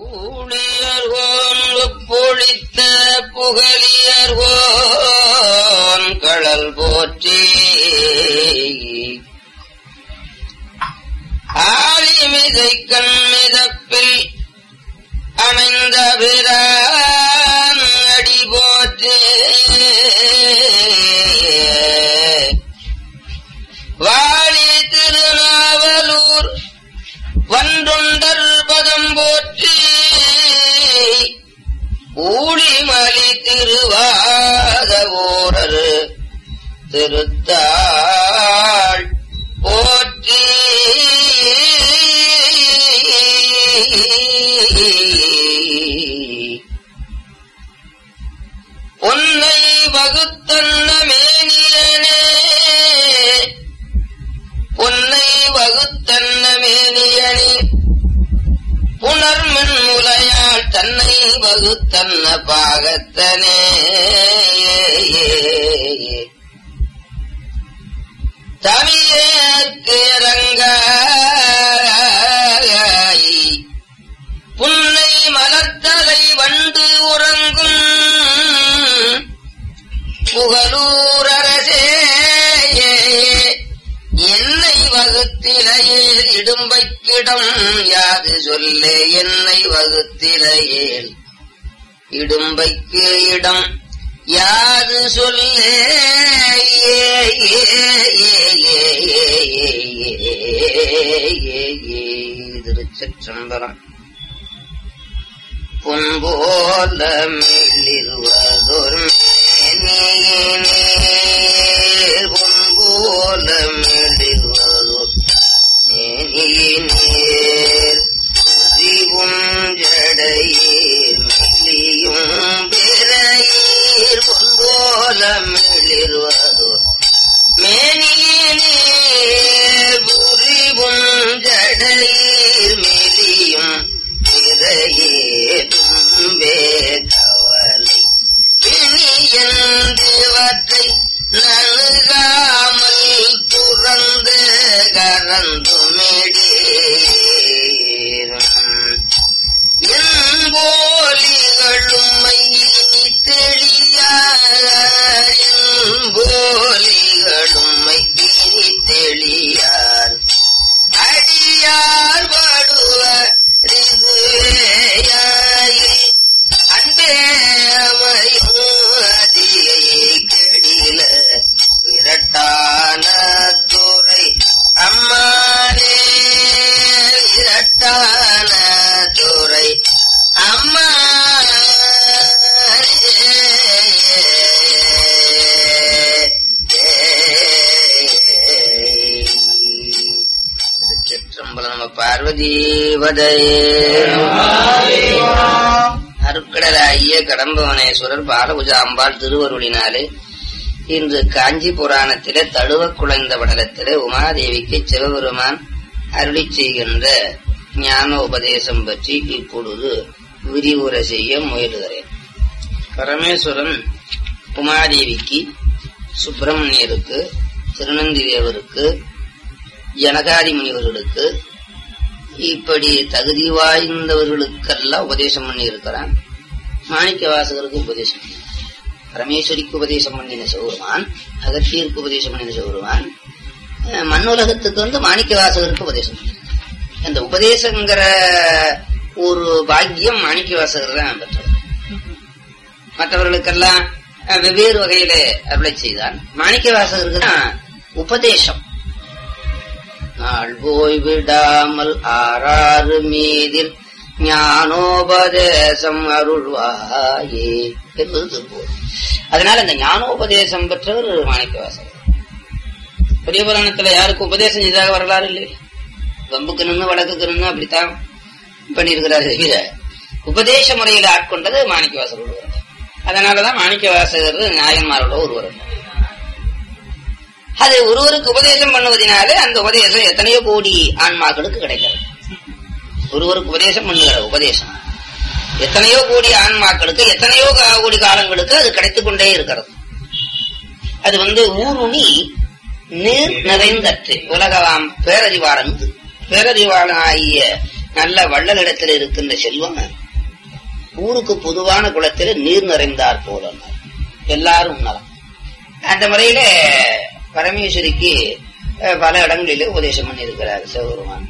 ஊழியர்கோன் ஒப்பொழித்த புகழியர்கோன் கடல் போற்றி ஆலிமிதை கண்மிதப்பில் அமைந்த பிரான் அடி போற்றி வாழி திருநாவலூர் வன்றுண்டர் பதம் போற்றி ஊழிமலி திருவாத ஊரர் திருத்தாள் போற்றி உன்னை வகுத்தன்ன மேனியனே பொன்னை வகுத்தன்ன மேனியனே புனர்மின் முலையாள் தன்னை வகுத்தன்ன பாகத்தனே தமிழேற்கு இறங்காய் புன்னை மலர்த்தலை வண்டு உறங்கும் புகழூரரசே என்னை வகுத்திலையேல் இடும்பைக்கிடம் யாது சொல்லே என்னை வகுத்திலையேல் இடும்பைக்கு இடம் யாது சொல்லே ஏ, ஏ, ஏ, ஏ, ஏ, ஏ, ஏ, ஏ, திருச்சிற்றம்பலம் பொன்போல மிளிர்வதொரு மேனியினேர் பொன்போல மிளிர்வதொரு மேனியினேர் புரிவும் ஜடையீர் மிளியும் பிறையீர் பொன்போல மிளிர்வதொரு மேனியினேர் புரிவும் ஜடையீர் மிளியும் நிறையேதும்பே கவலை பிணியந்திவற்றை நல்காமல் துறந்து கறந்துமிடீரும் என் போலிகளும் மையினி தெளியார் என் போலிகளும் மையினி தெளியார் அடியார் படுவ ரிதுவேயாயி அன்பே அமையும் அதியை கெடில விரட்டான துறை அம்மானே விரட்டான துறை அம்மா திருச்சிற்றம்பலம் நம பார்வதீவதையே அருக்கடலாகிய கடம்பவனேஸ்வரர் பாலபுஜ அம்பாள் திருவருளினாலே இன்று காஞ்சி புராணத்திலே தழுவ குலைந்த படலத்திலே உமாதேவிக்கு சிவபெருமான் அருளி செய்கின்ற ஞான உபதேசம் பற்றி இப்பொழுது விரிவுரை செய்ய முயலுகிறேன் பரமேஸ்வரன் உமாதேவிக்கு சுப்பிரமணியருக்கு திருநந்தி தேவருக்கு ஜனகாதி முனிவர்களுக்கு இப்படி தகுதி வாய்ந்தவர்களுக்கெல்லாம் உபதேசம் பண்ணி இருக்கிறான் மாணிக்க வாசகருக்கு உபதேசம் பண்ணி பரமேஸ்வரிக்கு உபதேசம் பண்ணின சிவருமான் அகத்தியருக்கு உபதேசம் பண்ணின சிவருமான் அஹ் மண்ணுலகத்துக்கு வந்து மாணிக்க வாசகருக்கு உபதேசம் பண்ணி அந்த உபதேசங்கிற ஒரு பாக்கியம் மாணிக்க வாசகர் தான் பெற்றது மற்றவர்களுக்கெல்லாம் அஹ், வெவ்வேறு வகையில அருளை செய்தான் மாணிக்க வாசகருக்கு தான் உபதேசம் நாள் போய் விடாமல் ஆறாறு மீதில் ஞானோபதேசம் அருள்வாயே என்பது திருப்பூர் அதனால இந்த ஞானோபதேசம் பெற்றவர் மாணிக்கவாசகர் பெரிய புராணத்துல யாருக்கும் உபதேசம் செய்தாக வரலாறு இல்லை வம்புக்கு நின்று வழக்குக்கு நின்று அப்படித்தான் பண்ணியிருக்கிறார் தவிர உபதேச முறையில் ஆட்கொண்டது மாணிக்கவாசகர் ஒருவர் அதனாலதான் மாணிக்கவாசகர் நாயன்மாரோட ஒருவர் அது ஒருவருக்கு உபதேசம் பண்ணுவதனாலே அந்த உபதேசம் எத்தனையோ கோடி ஆன்மாக்களுக்கு கிடைக்கிறது ஒருவருக்கு உபதேசம் பண்ணுகிற உபதேசம் எத்தனையோ கோடி ஆன்மாக்களுக்கு எத்தனையோ கா- கோடி காலங்களுக்கு அது கிடைத்துக் கொண்டே இருக்கிறது அது வந்து ஊருணி நீர் நிறைந்தற்று உலகவாம் பேரறிவாளன் பேரறிவாளன் ஆகிய நல்ல வள்ளலிடத்தில் இருக்கின்ற செல்வம் ஊருக்கு பொதுவான குளத்தில் நீர் நிறைந்தார் போல எல்லாரும் உண்ணலாம் அந்த முறையில பரமேஸ்வரிக்கு அஹ், பல இடங்களிலே உபதேசம் பண்ணி இருக்கிறார் சிவபெருமான்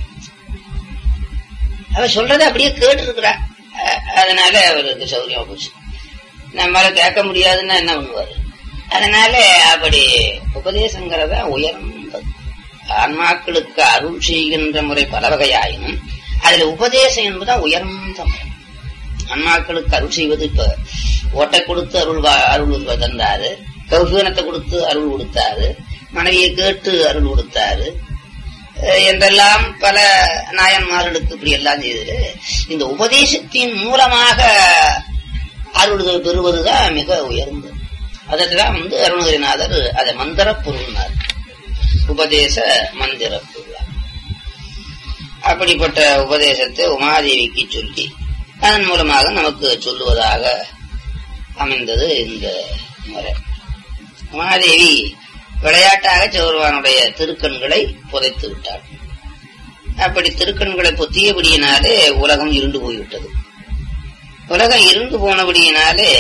அவ சொல்றதை அப்படியே கேட்டு இருக்கிறா அதனால அவருக்கு சௌரியமா போச்சு நம்மளால கேட்க முடியாதுன்னா என்ன பண்ணுவாரு அதனால அப்படி உபதேசங்கிறத உயர்ந்தது ஆன்மாக்களுக்கு அருள் செய்கின்ற முறை பல வகையாயினும் அதுல உபதேசம் என்பதுதான் உயர்ந்த முறை ஆன்மாக்களுக்கு அருள் செய்வது இப்ப ஓட்டை கொடுத்து அருள் வா- அருள் தந்தாரு கௌசீனத்தை கொடுத்து அருள் கொடுத்தாரு மனைவியை கேட்டு அருள் கொடுத்தாரு அஹ் என்றெல்லாம் பல நாயன்மார்களுக்கு இப்படி எல்லாம் செய்தது இந்த உபதேசத்தின் மூலமாக அருள் பெறுவதுதான் மிக உயர்ந்தது அதற்குதான் வந்து அருணகிரிநாதர் அதை மந்திர பொருள்னார் உபதேச மந்திர பொருள் அப்படிப்பட்ட உபதேசத்தை உமாதேவிக்கு சொல்லி அதன் மூலமாக நமக்கு சொல்லுவதாக அமைந்தது இந்த முறை உமாதேவி விளையாட்டாக சிவருவானுடைய திருக்கண்களை புதைத்து விட்டாள் அப்படி திருக்கண்களை பொத்தியபடியினாலே உலகம் இருண்டு போய்விட்டது உலகம் இருண்டு போனபடியினாலே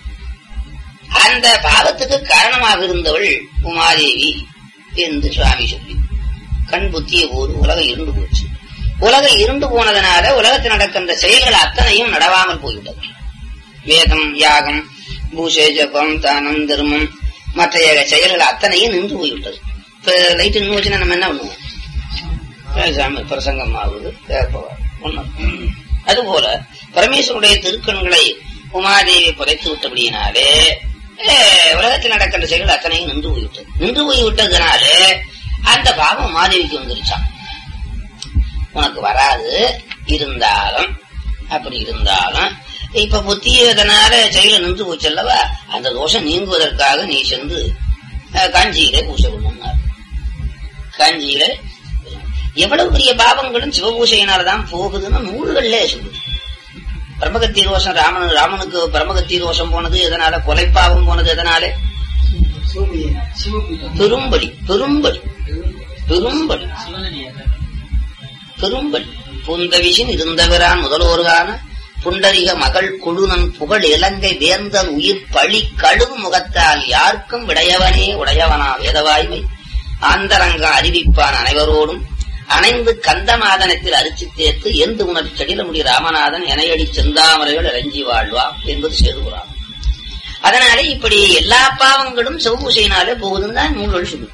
அந்த பாவத்துக்கு காரணமாக இருந்தவள் உமாதேவி என்று சுவாமி சொல்லி கண் புத்திய போது உலகம் இருண்டு போச்சு உலகம் இருண்டு போனதனால உலகத்தில் நடக்கின்ற செயல்கள் அத்தனையும் நடவாமல் போய்விட்டது வேதம் யாகம் பூசை ஜபம் தானம் தர்மம் மற்ற செயல்கள் அத்தனையும் நின்று போய்விட்டது இப்ப லைட் நின்று வச்சுன்னா நம்ம என்ன பண்ணுவோம் பேசாம பிரசங்கம் ஆகுது கேட்பவர் ஒண்ணும் அதுபோல பரமேஸ்வருடைய திருக்கண்களை உமாதேவி புதைத்து விட்டபடியினாலே அஹ், உலகத்தில் நடக்கின்ற செயல்கள் அத்தனையும் நின்று போய்விட்டது நின்று போய்விட்டதுனாலே அந்த பாவம் உமாதேவிக்கு வந்துருச்சான் உனக்கு வராது இருந்தாலும் அப்படி இருந்தாலும் இப்ப புத்தியதனால செயல நின்று போச்சல்லவா அந்த தோஷம் நீங்குவதற்காக நீ சென்று அஹ், காஞ்சியிலே பூசை பண்ணுனார் காஞ்சியில எவ்வளவு பெரிய பாவங்களும் சிவபூசையினால்தான் போகுதுன்னு நூல்கள்ல சொல்லுது பிரம்மகத்தி ரோஷம் ராமன் ராமனுக்கு பிரம்மகத்தி ரோஷம் போனது எதனால கொலைப்பாவம் போனது எதனால பெரும்படி பெரும்படி பெரும்படி பெரும்படி புந்தவிசின் இருந்தவரான் முதல்வோர்கான புண்டரிக மகள் குழுனன் புகழ் இலங்கை வேந்தன் உயிர் பழி கழுவு முகத்தால் யாருக்கும் விடையவனே உடையவனா வேதவாய்மை ஆந்தரங்க அறிவிப்பான் அனைவரோடும் அணைந்து கந்தமாதனத்தில் அரிசி தேர்த்து எந்த உணர் செடிலமுடி ராமநாதன் எனையடி செந்தாமரைகள் இறஞ்சி வாழ்வா என்பது சேருகிறான் அதனாலே இப்படி எல்லா பாவங்களும் சிவபூசையினாலே போகுதுன்னு தான் நூல்கள் சொல்லுது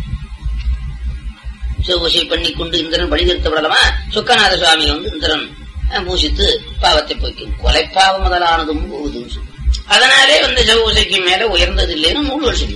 சிவபூசை பண்ணி கொண்டு இந்திரன் பலிதெடுத்து விடலாமா சுக்கநாத சுவாமி வந்து இந்திரன் அஹ், பூசித்து பாவத்தை போய்க்கும் கொலைப்பாவம் முதலானதும் போகுதுன்னு சொல்லு அதனாலே வந்து சிவபூசைக்கு மேல உயர்ந்தது இல்லைன்னு நூல்கள் சொல்லி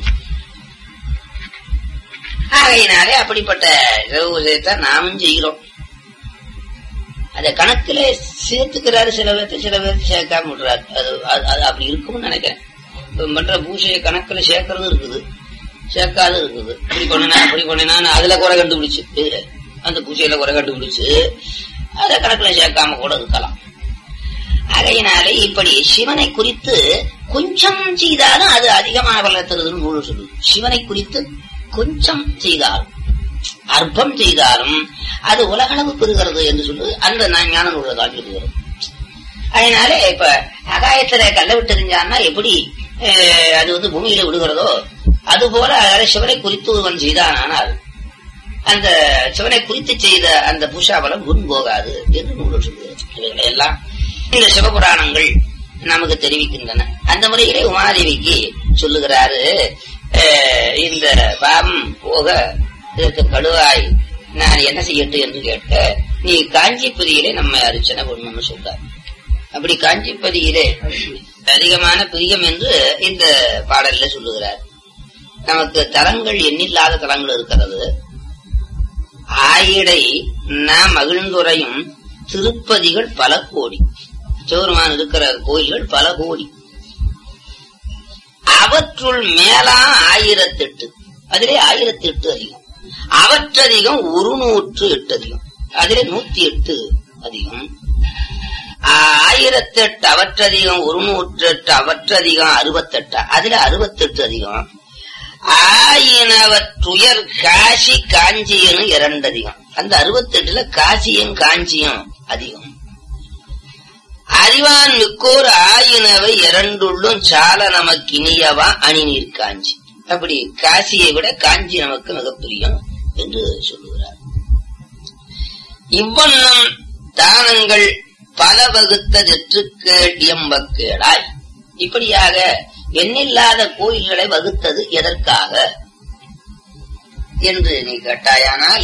ஆகையினாலே அப்படிப்பட்ட சிவபூசையத்தை நாமும் செய்கிறோம் அத கணக்குல சேர்த்துக்கிறாரு சில பேர்த்து சில பேர்த்து சேர்க்காம விடுறாரு அது அது- அது அப்படி இருக்கும்னு நினைக்கிறேன் இப்ப பண்ற பூசையை கணக்குல சேர்க்கறது இருக்குது சேர்க்காத இருக்குது இப்படி பண்ணினா அப்படி பண்ணினா அதுல குறை கண்டுபிடிச்சு இதுல அந்த பூஜையில குறை கண்டுபிடிச்சு அத கணக்குல சேர்க்காம கூட இருக்கலாம் அதையினாலே இப்படி சிவனை குறித்து கொஞ்சம் செய்தாலும் அது அதிகமான பலனை தருதுன்னு நூல் சொல்லுது சிவனை குறித்து கொஞ்சம் செய்தாலும் அற்பம் செய்தாலும் அது உலகளவு பெறுகிறது என்று சொல்லி அந்த நான் ஞான நூல்கள் தான் சொல்லுகிறது அதனால இப்ப அகாயத்துல கல்ல விட்டு எறிஞ்சான்னா எப்படி அஹ், அது வந்து பூமியில விடுகிறதோ அது போல சிவனை குறித்து ஒருவன் செய்தானால் அந்த சிவனை குறித்து செய்த அந்த பூஷாபலம் முன் போகாது என்று நூல் சொல்லுகிறது இவைகளை எல்லாம் இந்த சிவபுராணங்கள் நமக்கு தெரிவிக்கின்றன அந்த முறையிலே உமாதேவிக்கு சொல்லுகிறாரு அஹ், இந்த பாவம் போக இதற்கு கடுவாய் நான் என்ன செய்யட்டும் என்று கேட்க நீ காஞ்சிபுரியிலே நம்ம அர்ச்சனை பண்ணணும்னு சொல்றார் அப்படி காஞ்சிபதியிலே அதிகமான பிரியம் என்று இந்த பாடல்ல சொல்லுகிறார் நமக்கு தலங்கள் எண்ணில்லாத தலங்கள் இருக்கிறது ஆயிடை நாம் மகிழ்ந்துரையும் திருப்பதிகள் பல கோடி சிவருமான் இருக்கிற கோயில்கள் பல கோடி அவற்றுள் மேலா ஆயிரத்தெட்டு அதிலே ஆயிரத்தி எட்டு அதிகம் அவற்றதிகம் ஒரு நூற்று எட்டு அதிகம் அதிலே நூத்தி எட்டு அதிகம் ஆயிரத்தி எட்டு அவற்றதிகம் ஒரு நூற்று எட்டு அவற்றதிகம் அறுபத்தெட்டு அதுல அறுபத்தெட்டு அதிகம் ஆயினவற்றுயர் காசி காஞ்சியனும் இரண்டு அதிகம் அந்த அறுபத்தெட்டுல காசியும் காஞ்சியும் அதிகம் அறிவான் மிக்கோர் ஆயினவை இரண்டுள்ளும் சால நமக்கு இனியவா அணிநீர் காஞ்சி அப்படி காசியை விட காஞ்சி நமக்கு மிக பிரியம் என்று சொல்லுகிறார் இவ்வண்ணம் தானங்கள் பல வகுத்ததெற்றுக்கு எம்பக்கேடாய் இப்படியாக எண்ணில்லாத கோயில்களை வகுத்தது எதற்காக என்று நீ கேட்டாயானால்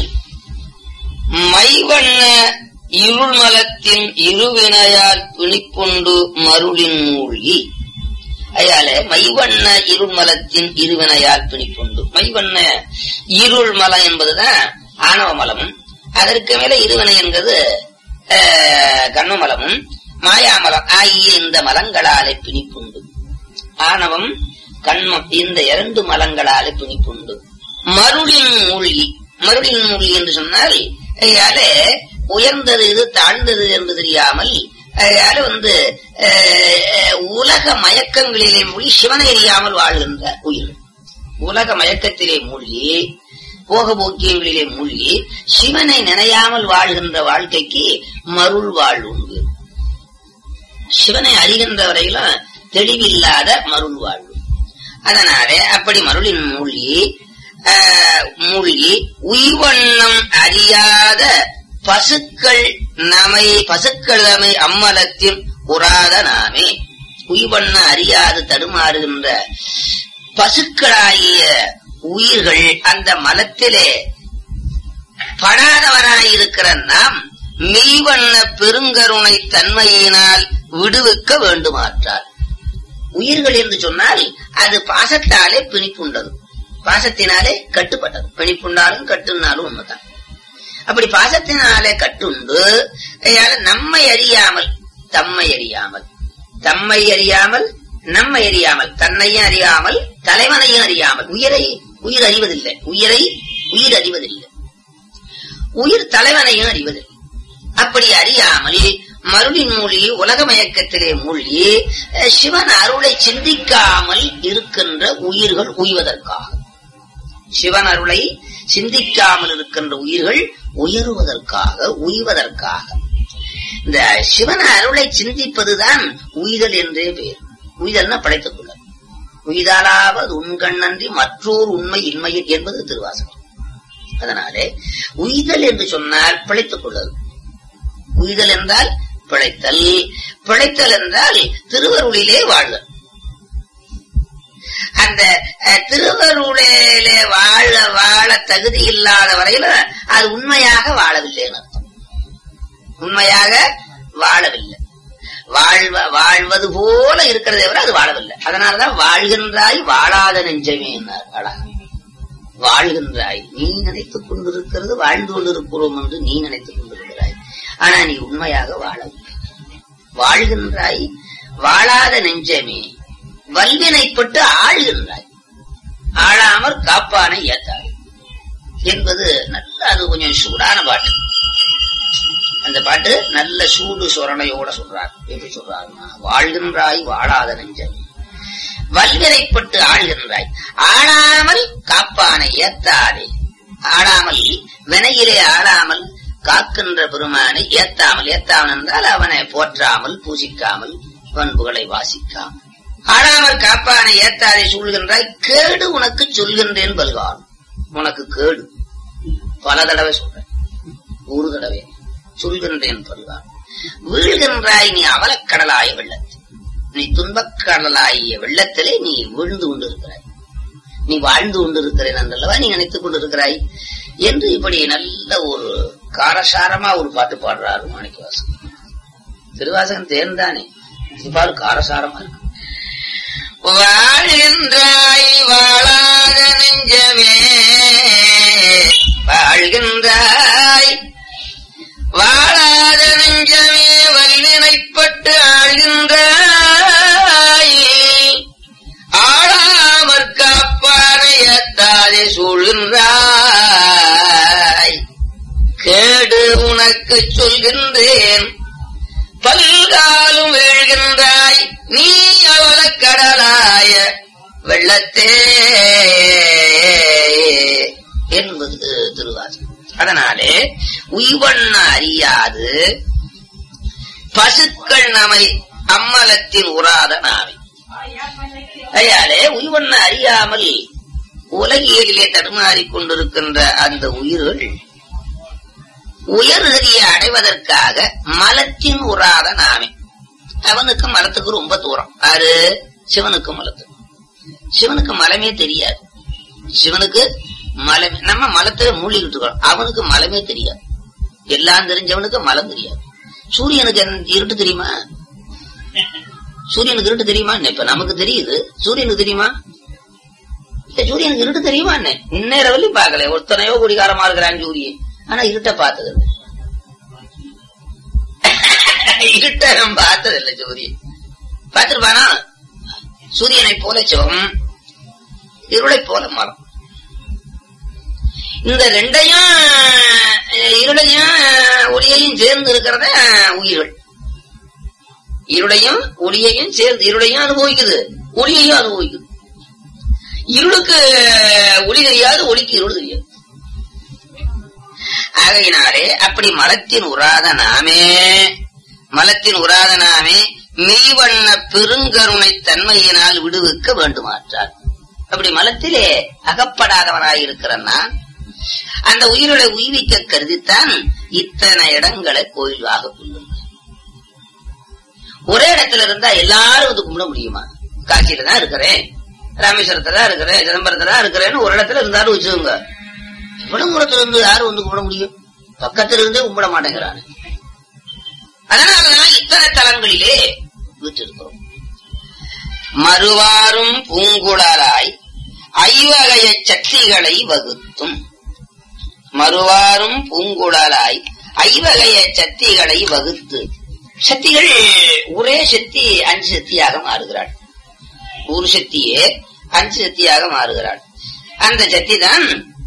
மைவண்ண இருள்மலத்தின் இருவினையால் பிணிப்புண்டு மருளின் மூழ்கி அயால மைவண்ண இருள்மலத்தின் இருவினையால் பிணிப்புண்டு மைவண்ண இருள் மலம் என்பதுதான் ஆணவ மலம் அதற்கு மேல இருவினை என்பது கண்ணமலமும் மாயாமலம் ஆகிய இந்த மலங்களாலே பிணிப்புண்டு ஆணவம் கண்மம் இந்த இரண்டு மலங்களாலே பிணிப்புண்டு மருளின் மூழ்கி மருளின் மூழ்கி என்று சொன்னால் அதால உயர்ந்தது இது தாழ்ந்தது என்று தெரியாமல் அதால வந்து உலக மயக்கங்களிலே மூழ்கி சிவனை அறியாமல் வாழ்கின்ற உயிர்கள் உலக மயக்கத்திலே மூழ்கி போக போக்கியங்களிலே மூழ்கி சிவனை நினையாமல் வாழ்கின்ற வாழ்க்கைக்கு மருள் வாழ் உண்டு சிவனை அறிகின்ற வரையிலும் தெளிவில்லாத மருள் வாழ்வு அதனாலே அப்படி மருளின் மூழ்கி மூழ்கி உய்வண்ணம் அறியாத பசுக்கள் நமை பசுக்கள் நமை அம்மலத்தின் உறாத நாமே உய்வண்ண அறியாது தடுமாறுகின்ற பசுக்களாகிய உயிர்கள் அந்த மலத்திலே படாதவராயிருக்கிற நாம் மெய்வண்ண பெருங்கருணை தன்மையினால் விடுவிக்க வேண்டுமாற்றார் உயிர்கள் என்று சொன்னால் அது பாசத்தாலே பிணிப்புண்டது பாசத்தினாலே கட்டுப்பட்டது பிணிப்புண்டாலும் கட்டுனாலும் உண்மைதான் அப்படி பாசத்தினாலே கட்டுண்டு நம்மை அறியாமல் தம்மை அறியாமல் தம்மை அறியாமல் நம்மை அறியாமல் தன்னையும் அறியாமல் தலைவனையும் அறியாமல் உயிரை உயிர் அறிவதில்லை உயிரை உயிர் அறிவதில்லை உயிர் தலைவனையும் அறிவதில்லை அப்படி அறியாமல் மருளின் மூழ்கி உலக மயக்கத்திலே மூழ்கி சிவன் அருளை சிந்திக்காமல் இருக்கின்ற உயிர்கள் உய்வதற்காக சிவன் அருளை சிந்திக்காமல் இருக்கின்ற உயிர்கள் உயருவதற்காக உய்வதற்காக இந்த சிவன் அருளை சிந்திப்பதுதான் உய்தல் என்றே பேர் உய்தல்னா படைத்துக் கொள்ள உய்தாலாவது உண்கண்ணன்றி மற்றோர் உண்மை இன்மையில் என்பது திருவாசகம் அதனாலே உய்தல் என்று சொன்னால் பிழைத்துக் கொள்ளல் உய்தல் என்றால் பிழைத்தல் பிழைத்தல் என்றால் திருவருளிலே வாழ்தல் அந்த திருவருளிலே வாழ வாழ தகுதி இல்லாத வரையில அது உண்மையாக வாழவில்லைன்னு அர்த்தம் உண்மையாக வாழவில்லை வாழ்வ வாழ்வது போல இருக்கிறதே விட அது வாழவில்லை அதனாலதான் வாழ்கின்றாய் வாழாத நெஞ்சமே என்னார் அழகா வாழ்கின்றாய் நீ நினைத்துக் கொண்டிருக்கிறது வாழ்ந்து கொண்டிருக்கிறோம் என்று நீ நினைத்துக் கொண்டிருக்கிறாய் ஆனா நீ உண்மையாக வாழவில்லை வாழ்கின்றாய் வாழாத நெஞ்சமே வல்வினைப்பட்டு ஆழ்கின்றாய் ஆளாமற் காப்பானை ஏத்தாய் என்பது நல்ல அது கொஞ்சம் சூடான பாட்டு அந்த பாட்டு நல்ல சூடு சொரணையோட சொல்றார் எப்படி சொல்றாருன்னா வாழ்கின்றாய் வாழாத நெஞ்சம் வல்வினைப்பட்டு ஆழ்கின்றாய் ஆளாமல் காப்பானை ஏத்தாதே ஆளாமல் வினையிலே ஆளாமல் காக்கின்ற பெருமானை ஏத்தாமல் ஏத்தாமல் என்றால் அவனை போற்றாமல் பூசிக்காமல் பண்புகளை வாசிக்காமல் ஆளாமல் காப்பானை ஏத்தாதே சூழ்கின்றாய் கேடு உனக்கு சொல்கின்றேன் பல்கால் உனக்கு கேடு பல தடவை சொல்றேன் ஒரு தடவை சொல்கின்றேன் பல்கால் வீழ்கின்றாய் நீ அவலக்கடலாய வெள்ளத்தில் நீ துன்பக்கடலாகிய வெள்ளத்திலே நீ விழுந்து கொண்டிருக்கிறாய் நீ வாழ்ந்து கொண்டிருக்கிறேன் என்றல்லவா நீ நினைத்துக் கொண்டிருக்கிறாய் என்று இப்படி நல்ல ஒரு காரசாரமா ஒரு பாட்டு பாடுறாரு மாணிக்கவாசன் திருவாசகன் தேர்ந்தானே இவ்வாறு காரசாரமா இருக்கு வாழ்கின்றாய் வாழாத நெஞ்சமே வாழ்கின்றாய் வாழாத நெஞ்சமே வல்வினைப்பட்டு ஆழ்கின்றாய் ஆளாமற் காப்பானை எத்தாதே சூழ்கின்றாய் கேடு உனக்கு சொல்கின்றேன் பல்காலும் வீழ்கின்றாய் நீ அவல கடலாய வெள்ளத்தே என்பது திருவாசகம் அதனாலே உய்வண்ண அறியாது பசுக்கள் நமை அம்மலத்தின் உராத நாவை ஐயாலே உய்வண்ண அறியாமல் உலகியலிலே தடுமாறிக் கொண்டிருக்கின்ற அந்த உயிர்கள் உயர்கதியை அடைவதற்காக மலத்தின் உராத நாமே அவனுக்கு மலத்துக்கு ரொம்ப தூரம் ஆறு சிவனுக்கு மலத்துக்கு சிவனுக்கு மலமே தெரியாது சிவனுக்கு மலமே நம்ம மலத்துல மூழ்கிட்டு இருக்கோம் அவனுக்கு மலமே தெரியாது எல்லாம் தெரிஞ்சவனுக்கு மலம் தெரியாது சூரியனுக்கு என்ன இருட்டு தெரியுமா சூரியனுக்கு இருட்டு தெரியுமா இப்ப நமக்கு தெரியுது சூரியனுக்கு தெரியுமா இல்ல சூரியனுக்கு இருட்டு தெரியுமா என்ன இந்நேரம் வரையும் பார்க்கல ஒருத்தனையோ குடிகாரமா இருக்கிறான் சூரியன் ஆனா இருட்ட பார்த்தது இல்ல. இருட்ட நம்ம பார்த்தது இல்ல சூரியன் பார்த்திருப்பானா சூரியனை போல சிவம் இருளை போல மரம் இந்த ரெண்டையும் அஹ், இருளையும் ஒளியையும் சேர்ந்து இருக்கிறத உயிர்கள் இருளையும் ஒளியையும் சேர்ந்து இருளையும் அனுபவிக்குது ஒளியையும் அனுபவிக்குது இருளுக்கு ஒளி தெரியாது ஒளிக்கு இருள் தெரியாது ஆகையினாலே அப்படி மலத்தின் உராத நாமே மலத்தின் உராத நாமே மெய்வண்ண பெருங்கருணை தன்மையினால் விடுவிக்க வேண்டுமாற்றார் அப்படி மலத்திலே அகப்படாதவனாயிருக்கிற நான் அந்த உயிர்களை உய்விக்க கருதித்தான் இத்தனை இடங்களை கோயிலாக கொள்ளும் ஒரே இடத்துல இருந்தா எல்லாரும் வந்து கும்பிட முடியுமா காசியில தான் இருக்கிறேன் ராமேஸ்வரத்துல தான் இருக்கிறேன் சிதம்பரத்துல தான் இருக்கிறேன்னு ஒரு இடத்துல இருந்தாலும் வச்சுக்கோங்க இவ்வளவு தூரத்துல இருந்து யாரும் வந்து கும்பிட முடியும் பக்கத்துல இருந்தே கும்பிட மாட்டேங்கிறாங்க அதனாலதான் இத்தனை தலங்களிலே விட்டிருக்கிறோம் மறுவாரும் பூங்குழலாய் ஐவகைய சக்திகளை வகுத்தும் மறுவாரும் பூங்குழலாய் ஐவகைய சக்திகளை வகுத்து சக்திகள் ஒரே சக்தி அஞ்சு சக்தியாக மாறுகிறாள் ஒரு சக்தியே அஞ்சு சக்தியாக மாறுகிறாள் அந்த சக்தி தான்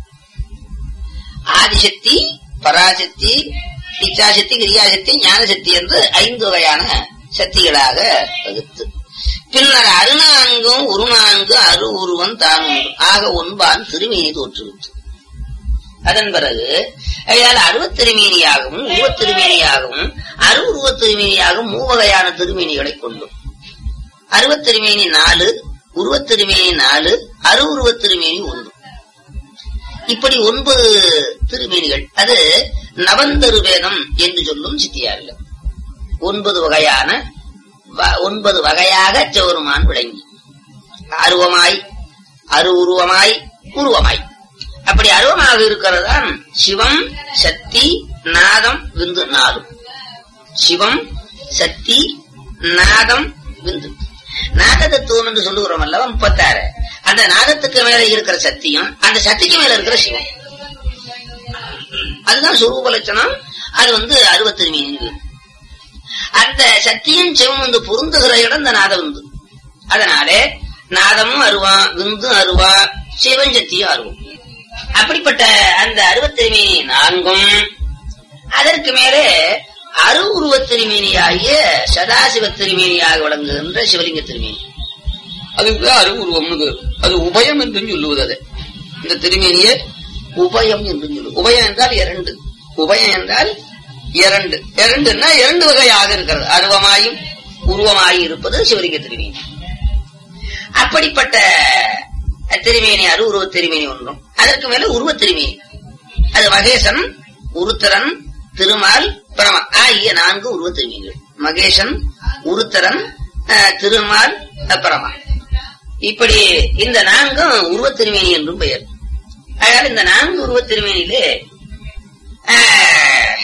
ஆதிசக்தி பராசக்தி இச்சாசக்தி கிரியாசக்தி ஞானசக்தி என்று ஐந்து வகையான சக்திகளாக வகுத்து பின்னர் அருநான்கும் உருநான்கு அரு உருவன் தான் உண்டு ஆக ஒன்பான் திருமேனி தோற்றுவித்து அதன் பிறகு அயால் அருவத் திருமேனியாகவும் உருவத் திருமேனியாகவும் அரு உருவத் திருமேனியாகவும் மூவகையான திருமேனிகளை கொண்டும் அருவத் திருமேனி நாலு உருவத் திருமேனி நாலு அரு உருவத் திருமேனி ஒன்று இப்படி ஒன்பது திருமேனிகள் அது நவந்தரு வேதம் என்று சொல்லும் சித்தியார்கள் ஒன்பது வகையான வ- ஒன்பது வகையாக சிவருமான் விளங்கி அருவமாய் அரு உருவமாய் உருவமாய் அப்படி அருவமாக இருக்கிறதான் சிவம் சக்தி நாதம் விந்து நாலும் சிவம் சக்தி நாதம் விந்து நாத தத்துவம் என்று சொல்லுகிறோம் அல்லவா முப்பத்தாறு அந்த நாதத்துக்கு மேல இருக்கிற சக்தியும் அந்த சக்திக்கு மேல இருக்கிற சிவம் அதுதான் சுரூப லட்சணம் அது வந்து அறுபத்தி அந்த சக்தியும் சிவம் வந்து பொருந்துகிற இடம் இந்த நாதம் வந்து அதனாலே நாதமும் அருவா விந்தும் அருவா சிவன் சக்தியும் அருவம் அப்படிப்பட்ட அந்த அருவத்திருமீனி நான்கும் அதற்கு மேலே அரு உருவத் திருமேனியாகிய சதாசிவ திருமேனியாக விளங்குகின்ற சிவலிங்க திருமேனி அதுக்கு அரு உருவம்னு பேரு. அது உபயம் என்று சொல்லுவது அது இந்த திருமேனியே உபயம் என்று சொல்லுவது உபயம் என்றால் இரண்டு உபயம் என்றால் இரண்டு இரண்டுன்னா இரண்டு வகையாக இருக்கிறது அருவமாயும் உருவமாயும் இருப்பது சிவலிங்க திருமேனி அப்படிப்பட்ட திருமேனி அரு உருவ திருமேனி ஒன்றும் அதற்கு மேல உருவ திருமேனி அது மகேசன் உருத்தரன் திருமால் பிரம ஆகிய நான்கு உருவ திருமேனிகள் மகேசன் உருத்தரன் அஹ், திருமால் அஹ், பிரமா இப்படி இந்த நான்கும் உருவ திருமேனி என்றும் பெயர் அதனால இந்த நான்கு உருவ திருமேனியிலே அஹ்,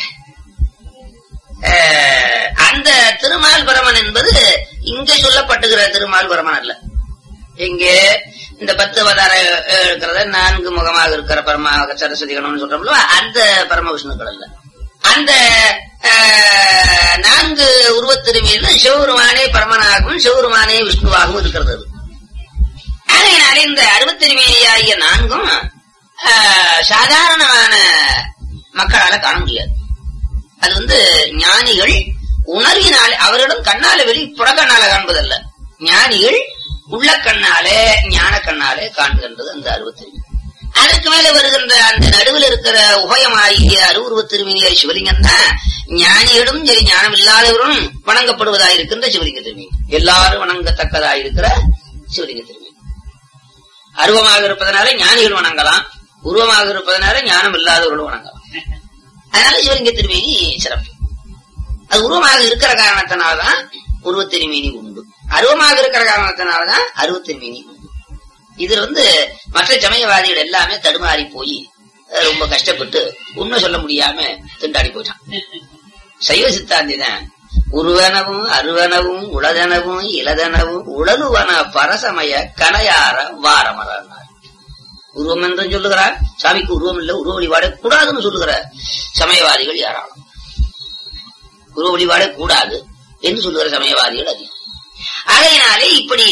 அஹ், அந்த திருமால் பரமன் என்பது இங்கே சொல்லப்பட்டுகிற திருமால் பரமன் அல்ல இங்கே இந்த பத்து அவதார அஹ், இருக்கிறத நான்கு முகமாக இருக்கிற பரமா சரஸ்வதி கணவன் சொல்றோம்ல அந்த பரம விஷ்ணுக்கள் அல்ல அந்த அஹ், நான்கு உருவத்திருமையில சிவபெருமானே பரமனாகவும் சிவபெருமானே விஷ்ணுவாகவும் இருக்கிறது அது. ஆகையினாலே இந்த அறுபத்திருமையாகிய நான்கும் அஹ், சாதாரணமான மக்களால காண முடியாது அது வந்து ஞானிகள் உணர்வினால் அவரிடம் கண்ணால வெளி புறக்கண்ணால காண்பதல்ல ஞானிகள் உள்ள கண்ணாலே ஞான கண்ணாலே காண்கின்றது அந்த அறுபத்தி அதற்கு மேல வருகின்ற அந்த நடுவில் இருக்கிற உபயமாகிய அருவுருவ திருமணியாய் சிவலிங்கம் தான் ஞானியிடம் சரி ஞானம் இல்லாதவரும் வணங்கப்படுவதாயிருக்கின்ற சிவலிங்க திருமணி எல்லாரும் வணங்கத்தக்கதாயிருக்கிற சிவலிங்க திருமணி அருவமாக இருப்பதனால ஞானிகள் வணங்கலாம் உருவமாக இருப்பதனால ஞானம் இல்லாதவர்களும் வணங்கலாம் அதனால சிவலிங்க திருமேனி சிறப்பு அது உருவமாக இருக்கிற காரணத்தினால்தான் உருவ திருமேனி உண்டு அருவமாக இருக்கிற காரணத்தினால்தான் அருவ திருமேனி உண்டு இதுல வந்து மற்ற சமயவாதிகள் எல்லாமே தடுமாறி போய் அஹ், ரொம்ப கஷ்டப்பட்டு உண்மை சொல்ல முடியாம திண்டாடி போயிட்டான் சைவ சித்தாந்தி தான் உருவனவும் அருவனவும் உளதனவும் இளதனவும் உடலுவன பரசமய கனையார வாரமரனார் உருவம் என்றும் சொல்லுகிறார் சாமிக்கு உருவம் இல்லை உருவ வழிபாடு கூடாதுன்னு சொல்லுகிற சமயவாதிகள் யாராலும் உருவ வழிபாடு கூடாது என்று சொல்லுகிற சமயவாதிகள் அதிகம் ஆகையினாலே இப்படி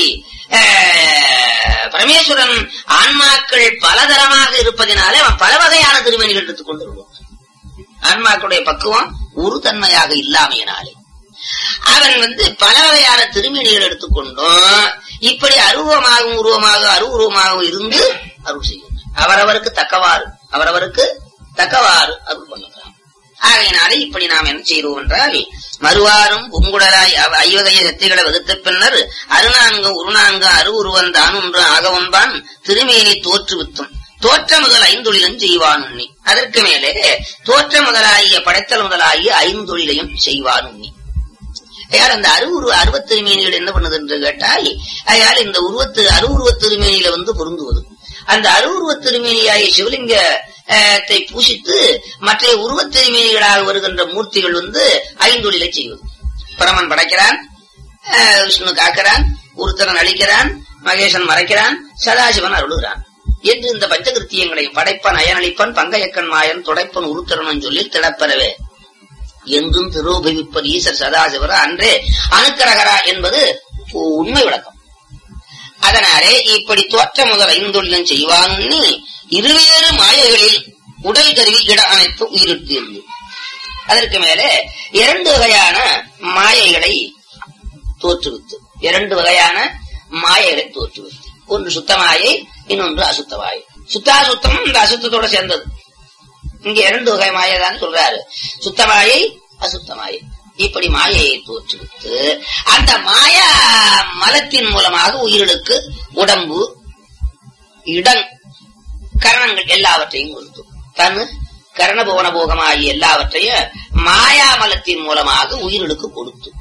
அஹ், பரமேஸ்வரன் ஆன்மாக்கள் பலதரமாக இருப்பதினாலே அவன் பல வகையான திருமணிகள் எடுத்துக் கொண்டு வருவான் ஆன்மாக்களுடைய பக்குவம் ஒரு தன்மையாக இல்லாமையினாலே அவன் வந்து பல வகையான திருமணிகள் எடுத்துக்கொண்டும் இப்படி அருவமாகவும் உருவமாக அருவுருவமாகவும் இருந்து அருள் செய்யும் அவரவருக்கு தக்கவாறு அவரவருக்கு தக்கவாறு அருள் பண்ணுகிறான் ஆகையினாலே இப்படி நாம் என்ன செய்கிறோம் என்றால் மறுவாரும் பூங்குடலாய் அவ ஐவகைய சக்திகளை வகுத்த பின்னர் அருணாங்கம் உருணாங்கம் அருவுருவன் தானொன்று ஆகவன்பான் திருமேனி தோற்றுவித்தும் தோற்ற முதல் ஐந்தொழிலும் செய்வான் உண்ணி அதற்கு மேலே தோற்ற முதலாகிய படைத்தல் முதலாகிய ஐந்தொழிலையும் செய்வான் உண்ணி யார் அந்த அருவுருவ அருவத் திருமேனிகள் என்ன பண்ணுது என்று கேட்டால் அயால் இந்த உருவத்து அருவுருவ திருமேனியில வந்து பொருந்துவது அந்த அருவுருவ திருமேனியாகிய சிவலிங்க அஹ், த்தை பூசித்து மற்ற உருவத் திருமேனிகளாக வருகின்ற மூர்த்திகள் வந்து ஐந்தொழிலை செய்வது பரமன் படைக்கிறான் அஹ், விஷ்ணு காக்கிறான் ஒருத்தரன் அழிக்கிறான் மகேசன் மறைக்கிறான் சதாசிவன் அருளுகிறான் என்று இந்த பஞ்சகிருத்தியங்களையும் படைப்பன் அயனளிப்பன் பங்கையக்கன் மாயன் துடைப்பன் உருத்தரனும் சொல்லி திடப்பெறவே எங்கும் திருபவிப்பர் ஈசர் சதாசிவர அன்றே அணுக்கரகரா என்பது உ- உண்மை விளக்கம் அதனாலே இப்படி தோற்ற முதல் ஐந்தொழிலும் செய்வான்னு இருவேறு மாயைகளில் உடல் கருவி இட அனைத்து உயிரிட்டு இருந்து அதற்கு மேலே இரண்டு வகையான மாயைகளை தோற்றுவித்து இரண்டு வகையான மாயைகளை தோற்றுவித்து ஒன்று சுத்த மாயை இன்னொன்று அசுத்த மாயை சுத்தாசுத்தம் இந்த அசுத்தத்தோட சேர்ந்தது இங்க இரண்டு வகை மாயை தான் சொல்றாரு சுத்த மாயை அசுத்த மாயை இப்படி மாயையை தோற்றுவித்து அந்த மாயா மலத்தின் மூலமாக உயிர்களுக்கு உடம்பு இடம் கரணங்கள் எல்லாவற்றையும் கொடுத்து தன் கரணபோன போகமாகிய எல்லாவற்றையும் மாயாமலத்தின் மூலமாக உயிர்களுக்கு கொடுத்து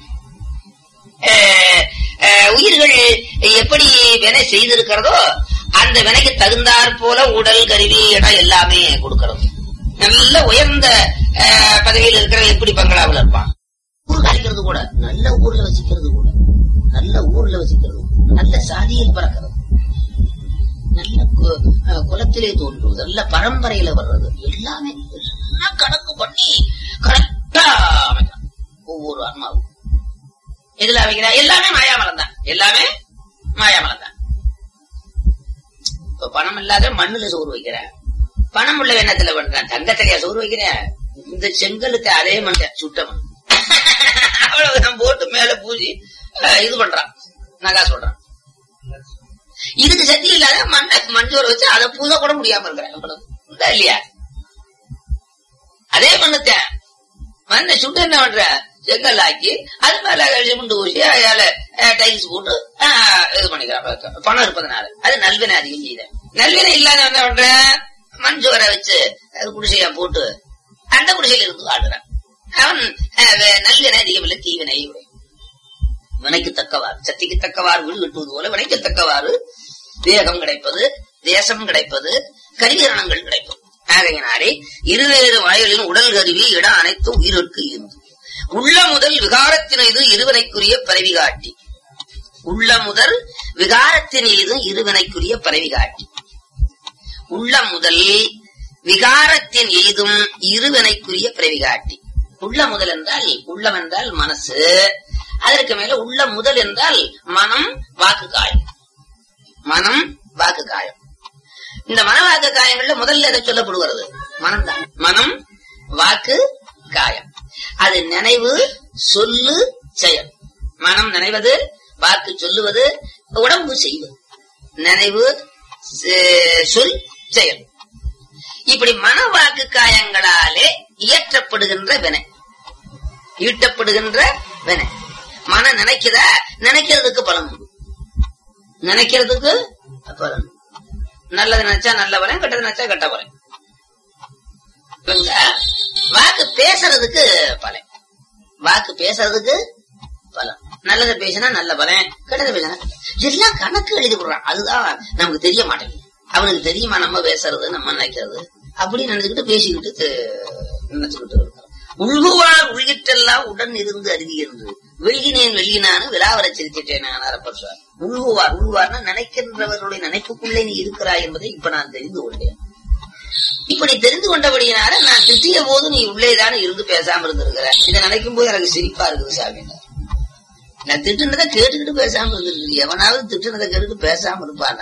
அஹ், அஹ், உயிர்கள் எப்படி வினை செய்திருக்கிறதோ அந்த வினைக்கு தகுந்தாற் போல உடல் கருவி இடம் எல்லாமே கொடுக்கிறது நல்ல உயர்ந்த அஹ், பதவியில் இருக்கிற எப்படி பங்களாவில் இருப்பான் ஊர் காலிக்கிறது கூட நல்ல ஊர்ல வசிக்கிறது கூட நல்ல ஊர்ல வசிக்கிறது நல்ல சாதியில் பிறக்கிறது நல்ல கு- அஹ், குலத்திலே தோன்றுவது நல்ல பரம்பரையில வர்றது எல்லாமே எல்லாம் கணக்கு பண்ணி கரெக்டா அமைக்கிறான் ஒவ்வொரு ஆன்மாவும் எதுல அமைக்கிறா எல்லாமே மாயாமலம் தான் எல்லாமே மாயாமலம் தான் இப்ப பணம் இல்லாத மண்ணுல சோறு வைக்கிறேன் பணம் உள்ள எண்ணத்துல பண்றேன் தங்கத்திலையா சோறு வைக்கிறேன் இந்த செங்கலுக்கு அதே மண் சுட்ட மண் அவ்வளவுதான் போட்டு மேல பூசி அஹ், இது பண்றான் நகா சொல்றான் இதுக்கு சக்தி இல்லாத மண்ணை மஞ்சோரை வச்சு அதை பூச கூட முடியாம இருக்கிறேன் அவ்வளவு உண்டா இல்லையா அதே மண்ணுத்தேன் மண்ணை சுட்டு என்ன பண்ற செங்கல் ஆக்கி அது மேல சிமெண்ட் ஊசி அதால டைல்ஸ் போட்டு அஹ், இது பண்ணிக்கிறான் பணம் இருப்பதனால அது நல்வினை அதிகம் செய்த நல்வினை இல்லாத என்ன பண்ற மண் சுவரை வச்சு அது குடிசையா போட்டு அந்த குடிசையில இருந்து வாழ்றான் அவன் அஹ், வே- நல்வினை அதிகம் இல்லை தீவினை உடையவன். வினைக்கு தக்கவாறு சக்திக்கு தக்கவாறு வீடு கட்டுவது போல வினைக்கு தக்கவாறு தேகம் கிடைப்பது தேசம் கிடைப்பது கருவிகரணங்கள் கிடைப்பது ஆகையினாலே இருவேறு வாயிலின் உடல் கருவி இடம் அனைத்தும் உயிருக்கு இருந்து உள்ள முதல் விகாரத்தின் இது இருவினைக்குரிய பரவி காட்டி உள்ள முதல் விகாரத்தின் இது இருவினைக்குரிய பரவி காட்டி உள்ள முதல் விகாரத்தின் எய்தும் இருவினைக்குரிய பிறவி காட்டி உள்ள முதல் என்றால் உள்ளம் என்றால் மனசு அதற்கு மேல உள்ள முதல் என்றால் மனம் வாக்கு காயம் மனம் வாக்கு காயம் இந்த மன வாக்கு காயங்கள்ல முதல்ல எதை சொல்லப்படுகிறது மனம் தான் மனம் வாக்கு காயம் அது நினைவு சொல்லு செயல் மனம் நினைவது வாக்கு சொல்லுவது உடம்பு செய்வது நினைவு செ- சொல் செயல் இப்படி மனவாக்கு காயங்களாலே இயற்றப்படுகின்ற வினை ஈட்டப்படுகின்ற வினை மனம் நினைக்கிறா நினைக்கிறதுக்கு பலன் உண்டு நினைக்கிறதுக்கு பலன் நல்லது நினைச்சா நல்ல பலன் கெட்டது நினைச்சா கெட்ட பலன் புரியுதா? வாக்கு பேசுறதுக்கு பலன் வாக்கு பேசுறதுக்கு பலன் நல்லதை பேசினா நல்ல பலன் கெட்டதை பேசினா எல்லாம் கணக்கு எழுதி போடுறான் அதுதான் நமக்கு தெரிய மாட்டேங்குது அவனுக்கு தெரியுமா நம்ம பேசுறது நம்ம நினைக்கிறது அப்படி நினைச்சுக்கிட்டு பேசிக்கிட்டு தெ- நினைச்சுக்கிட்டு இருக்கிறோம் உள்குவார் உள்கிட்டெல்லாம் உடன் இருந்து அருகி என்று வெள்கினேன் வெள்கினான்னு விழாவர சிரிச்சிட்டேன் நான் அரப்பர் சார் உள்குவார் உள்வார்னா நினைக்கின்றவர்களுடைய நினைப்புக்குள்ளே நீ இருக்கிறாய் என்பதை இப்ப நான் தெரிந்து கொண்டேன் இப்படி தெரிந்து கொண்டபடியினால நான் திட்டிய போது நீ உள்ளேதானே இருந்து பேசாம இருந்திருக்கிற இதை நினைக்கும் போது எனக்கு சிரிப்பா இருக்குது சாமி நான் திட்டுனதை கேட்டுக்கிட்டு பேசாம இருந்திருக்கு எவனாவது திட்டுனதை கேட்டுட்டு பேசாம இருப்பான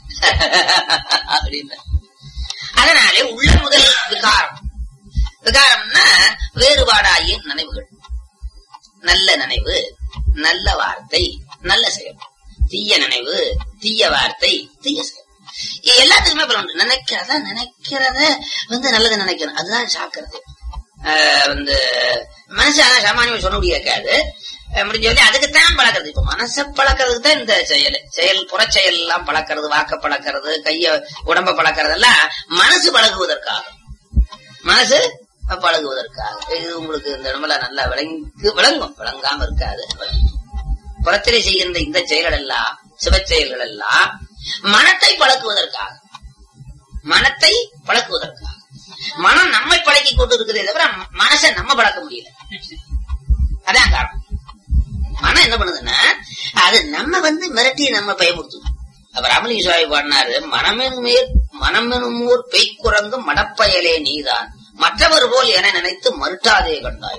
அப்படின்னு அதனாலே உள்ள முதல் விகாரம் விகாரம்னா வேறுபாடாகிய நினைவுகள் நல்ல நினைவு நல்ல வார்த்தை நல்ல செயல் தீய நினைவு தீய வார்த்தை தீய செயல் இது எல்லாத்துக்குமே பலன் உண்டு நினைக்கிறத நினைக்கிறத வந்து நல்லது நினைக்கணும் அதுதான் சாக்கிறது ஆஹ் வந்து மனசு ஆனா சாமானியம் சொன்ன முடியாது அஹ் முடிஞ்ச வரையும் அதுக்குத்தான் பழக்கிறது இப்ப மனசை பழக்கிறதுக்கு தான் இந்த செயல் செயல் புறச்செயல் எல்லாம் பழக்கிறது வாக்க பழக்கிறது கைய உடம்ப பழக்கிறது எல்லாம் மனசு பழகுவதற்காக மனசு பழகுவதற்காக இது உங்களுக்கு இந்த இடமெல்ல நல்லா விளங்கி விளங்கும் விளங்காம இருக்காது விளங்கும். புறத்திலே செய்கின்ற இந்த செயல்கள் எல்லாம் சிவ செயல்கள் எல்லாம் மனத்தை பழக்குவதற்காக மனத்தை பழக்குவதற்காக மனம் நம்மை பழக்கி கொண்டு இருக்கிறதே தவிர மனசை நம்ம பழக்க முடியல அதான் காரணம் மனம் என்ன பண்ணுதுன்னா அது நம்ம வந்து மிரட்டி நம்ம பயமுறுத்துது அவர் அமலி சுவாமி பாடினாரு மனமெனுமேர் மனமெனுமோர் பெய்க்குறங்கு மடப்பயலே நீதான் மற்றவர் போல் என நினைத்து மறுட்டாதே கண்டாய்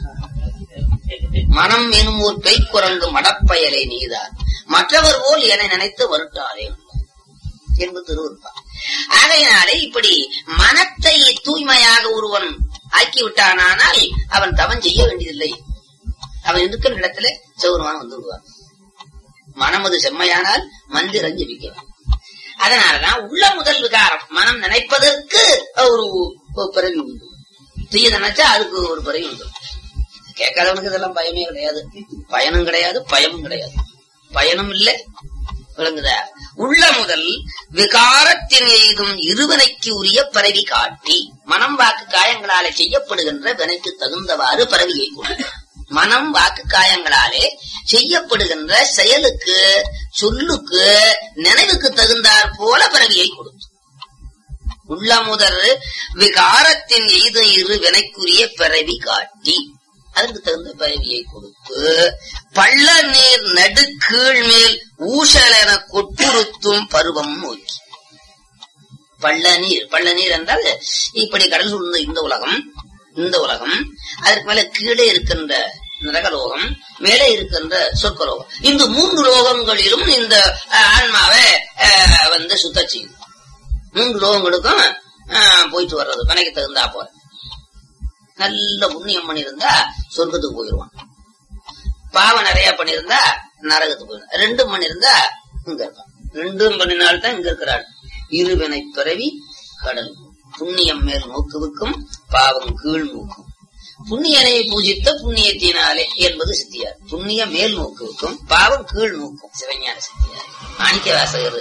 மனம் எனும் ஒரு பெய்க்குரங்கு மடப்பயலை நீதான் மற்றவர் போல் என நினைத்து வருட்டாதே என்பது திருவருப்பா ஆகையினாலே இப்படி மனத்தை தூய்மையாக ஒருவன் ஆக்கிவிட்டானால் அவன் தவம் செய்ய வேண்டியதில்லை அவன் இருக்கிற இடத்துல சிவருமான வந்து விடுவான் மனமது செம்மையானால் மந்திரம் ஜபிக்கலாம் அதனாலதான் உள்ள முதல் விகாரம் மனம் நினைப்பதற்கு ஒரு ஒரு பிறவி உண்டு தீய நினைச்சா அதுக்கு ஒரு பிறவி உண்டு கேட்காதவனுக்கு இதெல்லாம் பயமே கிடையாது பயனும் கிடையாது பயமும் கிடையாது பயனும் இல்லை விளங்குதா உள்ள முதல் விகாரத்தின் எய்தும் இருவனைக்கு உரிய பரவி காட்டி மனம் வாக்கு காயங்களாலே செய்யப்படுகின்ற வினைக்கு தகுந்தவாறு பரவியை கொண்டு மனம் வாக்கு காயங்களாலே செய்யப்படுகின்ற செயலுக்கு சொல்லுக்கு நினைவுக்கு தகுந்தாற் போல பரவியை கொடுத்து உள்ள முதல் விகாரத்தின் எய்து இரு வினைக்குரிய பிறவி காட்டி அதற்கு தகுந்த பதவியை கொடுத்து பள்ள நீர் நடு கீழ் மேல் ஊசல் என கொட்டுறுத்தும் பருவம் நோக்கி பள்ள நீர் பள்ள நீர் என்றால் இப்படி கடல் சூழ்ந்த இந்த உலகம் இந்த உலகம் அதற்கு மேல கீழே இருக்கின்ற நரகலோகம் மேலே இருக்கின்ற சொர்க்கலோகம் இந்த மூன்று லோகங்களிலும் இந்த அஹ், ஆன்மாவை அஹ், வந்து சுத்த செய்யும் மூன்று லோகங்களுக்கும் அஹ், போயிட்டு வர்றது கணக்கு தகுந்தா போற நல்ல புண்ணியம் பண்ணியிருந்தா சொர்க்கத்துக்கு போயிடுவான் பாவம் நிறைய பண்ணியிருந்தா நரகத்துக்கு போயிடும் ரெண்டும் பண்ணியிருந்தா இங்க இருக்கான் ரெண்டும் பண்ணினால்தான் இங்க இருக்கிறாள் இருவினை பிறவி கடல் புண்ணியம் மேல் நோக்குவுக்கும் பாவம் கீழ் நோக்கும் புண்ணியனை பூஜித்த புண்ணியத்தினாலே என்பது சித்தியார் புண்ணிய மேல் நோக்குவுக்கும் பாவம் கீழ் நோக்கும் சிவஞான சித்தியார் மாணிக்க வாசகர்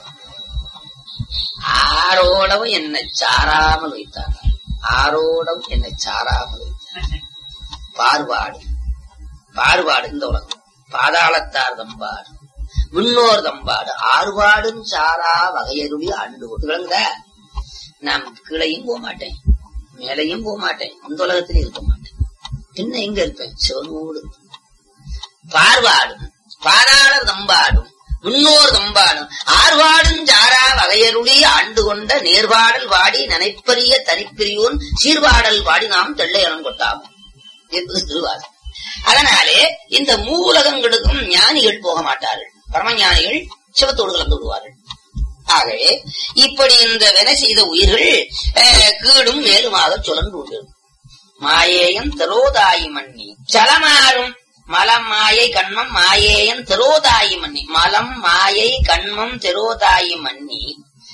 ஆரோடவும் என்னை சாராமல் வைத்தார் ஆரோடம் என்னை சாராமல் வைத்தார் பார்வாடு பார்வாடு இந்த உலகம் பாதாளத்தார் தம்பாடு விண்ணோர் தம்பாடு ஆறுபாடும் சாரா வகையருளி ஆண்டு கொண்டு விளங்குதா நான் கீழையும் போக மாட்டேன் மேலையும் போக மாட்டேன் இந்த உலகத்திலும் இருக்க மாட்டேன் பின்ன எங்க இருப்பேன் சிவனோடு இருப்பேன். பார்வாடும் பாதாளர் தம்பாடும் முன்னோர் தம்பாடும் ஆர்வாடும் ஜாரா வகையருளி ஆண்டு கொண்ட நேர்வாடல் வாடி நனைப்பரிய தனிப்பிரியோன் சீர்வாடல் வாடி நாம் தெள்ளையனம் கொட்டாகும் என்பது திருவாசகம் அதனாலே இந்த மூலகங்களுக்கும் ஞானிகள் போக மாட்டார்கள் பரமஞானிகள் சிவத்தோடு கலந்து விடுவார்கள் ஆகவே இப்படி இந்த வினை செய்த உயிர்கள் அஹ், கீழும் மேலுமாக சுழன்று கொண்டிருக்கும் மாயேயம் திரோதாயி மன்னி சலமாறும் மலம் மாயை கண்மம் மாயேயம் திரோதாயி மன்னி மலம் மாயை கண்மம் திரோதாயி மன்னி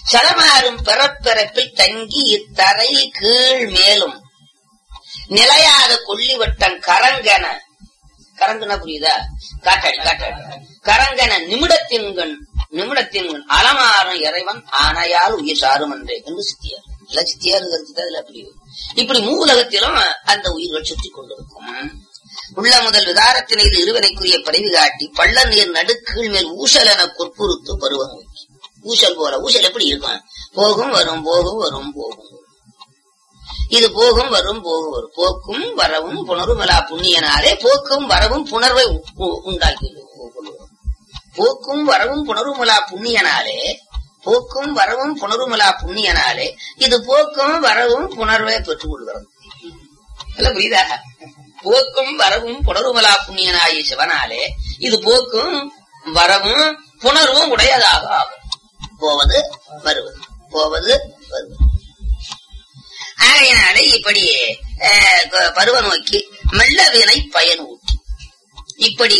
சடமாறும் பிறப்பிறப்பில் தங்கி இத்தரை கீழ் மேலும் நிலையாத கொல்லிவட்டம் கரங்கன கரங்கன புரியுதா காட்டாடி காட்டாடி கரங்கன நிமிடத்தின்கண் நிமிடத்தின்கண் அலமாறும் இறைவன் ஆணையால் உயிர் சாரும் என்றே என்று சித்தியார் இல்ல சித்தியார் கருத்து அதுல அப்படி இப்படி மூலகத்திலும் அந்த உயிர்கள் சுற்றி கொண்டிருக்கும் உள்ள முதல் விகாரத்தினையில் இருவனைக்குரிய பதவி காட்டி பள்ள நீர் நடுக்கீழ் மேல் ஊசல் என கொற்புறுத்து பருவம் நோக்கி ஊசல் போல ஊசல் எப்படி இருக்கும் போகும் வரும் போகும் வரும் போகும் வரும். இது போகும் வரும் போகும் வரும் போக்கும் வரவும் புணருமலா புண்ணியனாலே போக்கும் வரவும் புணர்வை உ- உ- உண்டாக்கி கொள்ளுவோம் போக்கும் வரவும் புணருமலா புண்ணியனாலே போக்கும் வரவும் புணருமலா புண்ணியனாலே இது போக்கும் வரவும் புணர்வை பெற்றுக் கொள்கிறது இல்ல புரியுதா போக்கும் வரவும் புணருமலா புண்ணியனாகிய சிவனாலே இது போக்கும் வரவும் புணர்வும் உடையதாக ஆகும் போவது வருவது போவது வருவது ஆகையினாலே இப்படி அஹ், க- பருவ நோக்கி மெல்ல வினை பயன் ஊட்டி இப்படி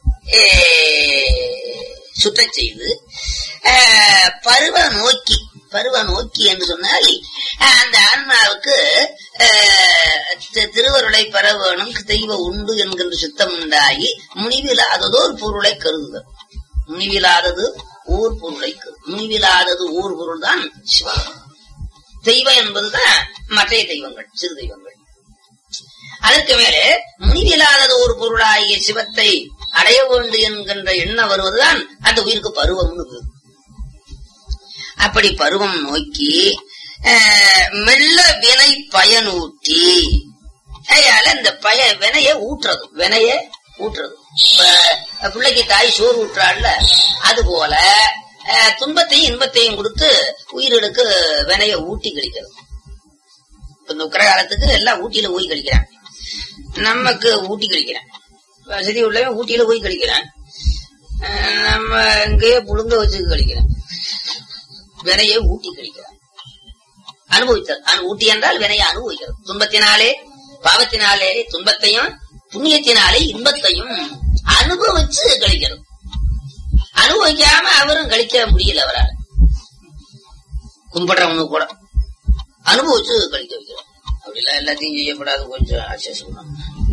அஹ், சுற்றச் செய்து அஹ், பருவ நோக்கி பருவ நோக்கி என்று சொன்னால் அஹ், அந்த ஆன்மாவுக்கு அஹ், தி- திருவருளை பெற வேணும் தெய்வ உண்டு என்கின்ற சுத்தம் உண்டாகி முனிவில்லாததோர் பொருளை கருதுதல் முனிவில்லாதது ஊர் பொருளை கரு- முனிவில்லாதது ஊர் பொருள் தான் சிவம் தெய்வம் என்பதுதான் மற்ற தெய்வங்கள் சிறு தெய்வங்கள் அதற்கு மேலே முனிவில்லாதது ஒரு பொருளாகிய சிவத்தை அடைய வேண்டும் என்கின்ற எண்ணம் வருவதுதான் அந்த உயிருக்கு பருவம்னு பேரு. அப்படி பருவம் நோக்கி அஹ், மெல்ல வினை பயனூட்டி அதனால இந்த பய வினைய ஊட்டுறது வினைய ஊட்டுறது இப்ப பிள்ளைக்கு தாய் சோறு ஊட்டுறாள்ல அது போல அஹ், துன்பத்தையும் இன்பத்தையும் கொடுத்து உயிர்களுக்கு வினைய ஊட்டி கழிக்கிறது இப்ப இந்த உக்கர காலத்துக்கு எல்லாம் ஊட்டியில ஊய் கழிக்கிறான் நமக்கு ஊட்டி கழிக்கிறான் வசதி உள்ளவன் ஊட்டியில ஊய் கழிக்கிறான் அஹ், நம்ம இங்கேயே புழுங்க வச்சு கழிக்கிறோம் வினைய ஊட்டி கழிக்கிறான் அனுபவித்தது அனு- ஊட்டி என்றால் வினைய அனுபவிக்கிறது துன்பத்தினாலே பாவத்தினாலே துன்பத்தையும் புண்ணியத்தினாலே இன்பத்தையும் அனுபவிச்சு கழிக்கிறது அனுபவிக்காம அவரும் கழிக்க முடியல அவரால் கும்பிடுறவங்க கூட அனுபவிச்சு கழிக்க வைக்கிறோம் அப்படிலாம் எல்லாத்தையும் செய்யப்படாது கொஞ்சம் ஆச்சரியம்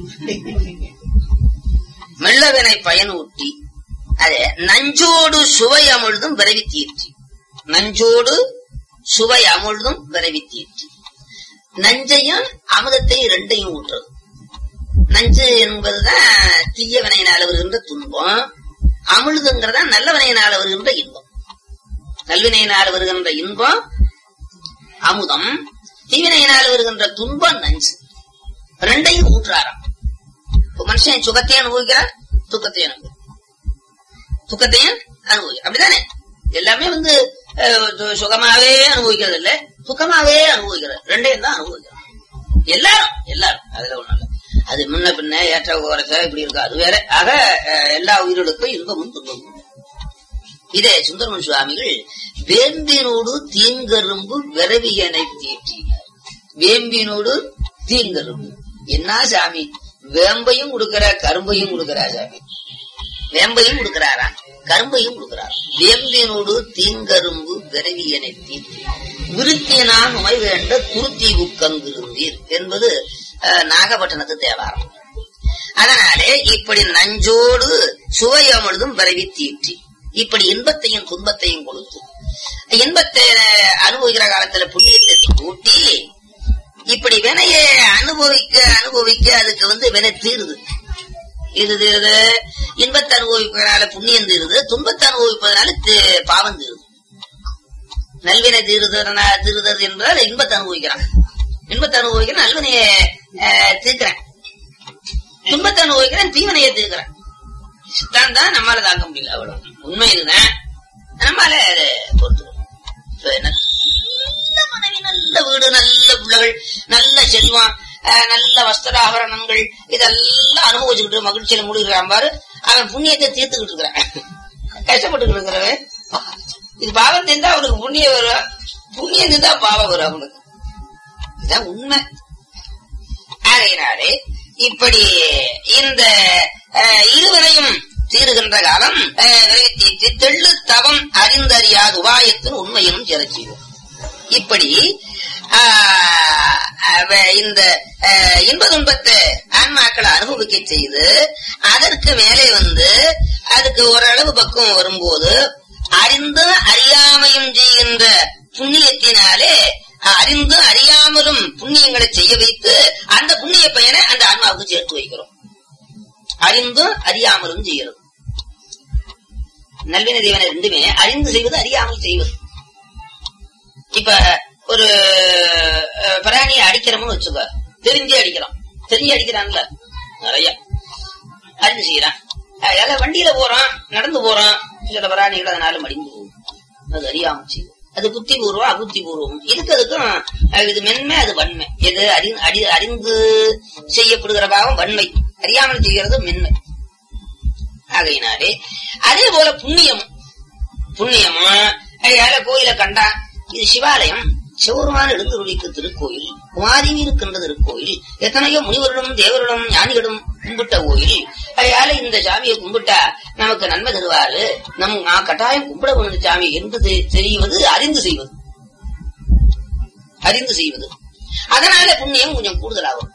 மெல்லவினை பயனூட்டி அது நஞ்சோடு சுவை அமிழ்தும் விரைவி தீர்ச்சி நஞ்சோடு சுவை அமிழ்தும் விரைவி தீர்ச்சி நஞ்சையும் அமிர்தத்தையும் ரெண்டையும் ஊட்டுறது நஞ்சு என்பதுதான் தீய வினையினால் வருகின்ற துன்பம் அமிழ்துங்கிறதா நல்ல வினையினால் வருகின்ற இன்பம் நல்வினையினால் வருகின்ற இன்பம் அமுதம் தீவினையினால் வருகின்ற துன்பம் நஞ்சு ரெண்டையும் ஊற்றாராம் இப்ப மனுஷன் சுகத்தையும் அனுபவிக்கிறார் துக்கத்தையும் அனுபவிக்கிறார் துக்கத்தையும் அனுபவி அப்படிதானே எல்லாமே வந்து அஹ், சு- சுகமாவே அனுபவிக்கிறது இல்ல துக்கமாவே அனுபவிக்கிறது ரெண்டையும் தான் அனுபவிக்கிறார் எல்லாரும் எல்லாரும் அதுல ஒண்ணும் இல்ல அது முன்ன பின்ன ஏற்ற குறைச்ச இப்படி இருக்கு அது வேற ஆக அஹ், எல்லா உயிர்களுக்கும் இன்பமும் துன்பமும் உண்டு. இதே சுந்தரமன் சுவாமிகள் வேம்பினோடு தீங்கரும்பு விரவியனை தீட்டினார் வேம்பினோடு தீங்கரும்பு என்ன சாமி வேம்பையும் கொடுக்கிற கரும்பையும் கொடுக்கிறா சாமி வேம்பையும் கொடுக்கிறாரா கரும்பையும் கொடுக்கிறார் வேம்பினோடு தீங்கரும்பு விரவியனை தீட்டி விருத்தினான் நோய் வேண்ட குருத்தி உக்கங்கிருந்தீர் என்பது அஹ், நாகப்பட்டினத்து தேவாரம் அதனாலே இப்படி நஞ்சோடு சுவை அமிழ்தும் விரைவி தீற்றி இப்படி இன்பத்தையும் துன்பத்தையும் கொடுத்து இன்பத்தை அனுபவிக்கிற காலத்துல புண்ணியத்தை கூட்டி இப்படி வினைய அனுபவிக்க அனுபவிக்க அதுக்கு வந்து வினை தீருது இது தீருது இன்பத்தை அனுபவிப்பதனால புண்ணியம் தீருது துன்பத்தை அனுபவிப்பதனால தி- பாவம் தீருது நல்வினை தீருதுனா தீருதல் என்றால் இன்பத்தை அனுபவிக்கிறான் இன்பத்தை அனுபவிக்கிறேன் நல்வினையை அஹ், தீர்க்கிறேன் துன்பத்தை அனுபவிக்கிறேன் தீவனையை தீர்க்கிறேன் சித்தான் தான் நம்மால தாக்க முடியல அவ்வளவு உண்மை இதுதான் நம்மால அதை பொறுத்துக்கணும் So, நல்ல மனைவி நல்ல வீடு நல்ல பிள்ளைகள் நல்ல செல்வம் அஹ், நல்ல வஸ்திர ஆபரணங்கள் இதெல்லாம் அனுபவிச்சுக்கிட்டு மகிழ்ச்சியில முடிக்கிறான் பாரு அவன் புண்ணியத்தை தீர்த்துக்கிட்டு இருக்கிறான் கஷ்டப்பட்டுக்கிட்டு இருக்கிறவன் இது பாவம் தெரிந்தா அவனுக்கு புண்ணியம் வரும் புண்ணியம் தெரிந்தா பாவம் வரும் அவனுக்கு இதுதான் உண்மை ஆகையினாலே இப்படி இந்த அஹ், இருவரையும் தீருகின்ற காலம் அஹ், நிறைவேற்றி தெள்ளு தவம் அறிந்தறியாது உபாயத்தின் உண்மையும் செரச் செய்வோம் இப்படி ஆஹ், அவ- இந்த ஆஹ், இன்ப துன்பத்தை ஆன்மாக்களை அனுபவிக்க செய்து அதற்கு மேலே வந்து அதுக்கு ஓரளவு பக்குவம் வரும்போது அறிந்து அறியாமையும் செய்கின்ற புண்ணியத்தினாலே அறிந்து அறியாமலும் புண்ணியங்களை செய்ய வைத்து அந்த புண்ணிய பயனை அந்த ஆன்மாவுக்கு சேர்த்து வைக்கிறோம் அறிந்தும் அறியாமலும் செய்கிறது நல்வினை தேவனை ரெண்டுமே அறிந்து செய்வது அறியாமல் செய்வது இப்ப ஒரு அஹ், பிராணியை அடிக்கிறோம்னு வச்சுக்க தெரிஞ்சே அடிக்கிறான் தெரிஞ்சு அடிக்கிறான்ல நிறைய அறிஞ்சு செய்யறான் அதனால வண்டியில போறான் நடந்து போறான் சில பிராணிகள் அதனால மடிந்து போகும் அது அறியாமல் செய்யும் அது புத்தி பூர்வம் அபுத்தி பூர்வம் இதுக்கு அதுக்கும் அஹ், இது மென்மை அது வன்மை எது அறி அடி அறிந்து செய்யப்படுகிற பாவம் வன்மை அறியாமல் செய்கிறது மென்மை ஆகையினாலே அதே போல புண்ணியம் புண்ணியமா ஏழை கோயில கண்டா இது சிவாலயம் சிவருமான எழுந்துருளிக்கு திருக்கோயில் குமாரியும் இருக்கின்ற திருக்கோயில் எத்தனையோ முனிவரிடம் தேவரிடம் ஞானிகளிடம் கும்பிட்ட கோயில் அதனால இந்த சாமியை கும்பிட்டா நமக்கு நன்மை தருவாரு நம் நான் கட்டாயம் கும்பிட வேண்டிய சாமி என்று தெ- தெரிவது அறிந்து செய்வது அறிந்து செய்வது அதனால புண்ணியம் கொஞ்சம் கூடுதலாகும்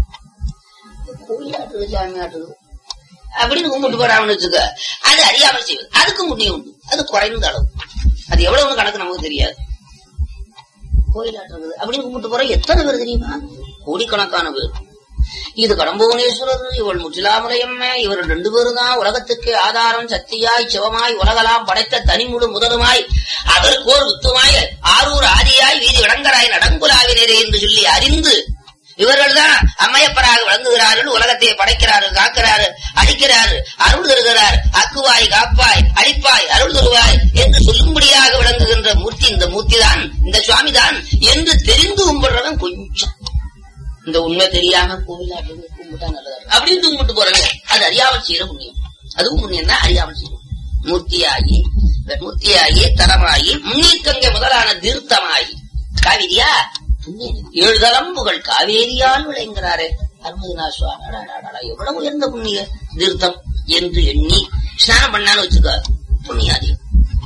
கோயில் ஆட்டுது சாமி ஆட்டுது அப்படின்னு கும்பிட்டு போறாங்கன்னு வச்சுக்க அது அறியாமல் செய்வது அதுக்கு புண்ணியம் உண்டு அது குறைந்த அளவு அது எவ்வளவுன்னு கணக்கு நமக்கு தெரியாது கோயிலாட்டுறது அப்படின்னு கும்பிட்டு போற எத்தனை பேர் தெரியுமா கோடிக்கணக்கான பேர் இது கடம்புவனேஸ்வரர் இவள் முற்றிலாமலையம்மே இவர் ரெண்டு பேரும் தான் உலகத்துக்கு ஆதாரம் சக்தியாய் சிவமாய் உலகலாம் படைத்த தனிமுழு முதலுமாய் அதற்கோர் வித்துமாய் ஆரூர் ஆதியாய் வீதி விளங்கராய் நடங்குலாவினரே என்று சொல்லி அறிந்து இவர்கள் தான் அம்மையப்பராக விளங்குகிறார்கள் உலகத்தை படைக்கிறார்கள் காக்கிறாரு அழிக்கிறாரு அருள் தருகிறார் அக்குவாய் காப்பாய் அழிப்பாய் அருள் தருவாய் என்று சொல்லும்படியாக விளங்குகின்ற மூர்த்தி இந்த மூர்த்தி தான் இந்த சுவாமி தான் என்று தெரிந்து கும்பிடுறவன் கொஞ்சம் இந்த உண்மை தெரியாம கோவிலாட்டு கும்பிட்டா நல்லதா அப்படின்னு கும்பிட்டு போறவன் அது அறியாமல் செய்யற புண்ணியம் அதுவும் புண்ணியம் தான் அறியாமல் செய்யும் மூர்த்தியாகி மூர்த்தியாகி தரமாகி முன்னீர்க்கங்கை முதலான தீர்த்தமாகி காவிரியா புண்ணியம் ஏழு தலம்புகள் காவேரியால் விளைங்கிறாரே அருமதினா சுவாமி அடாடாடா, எவ்வளவு உயர்ந்த புண்ணிய தீர்த்தம் என்று எண்ணி ஸ்நானம் பண்ணான்னு வச்சுக்க புண்ணியம் அதிகம்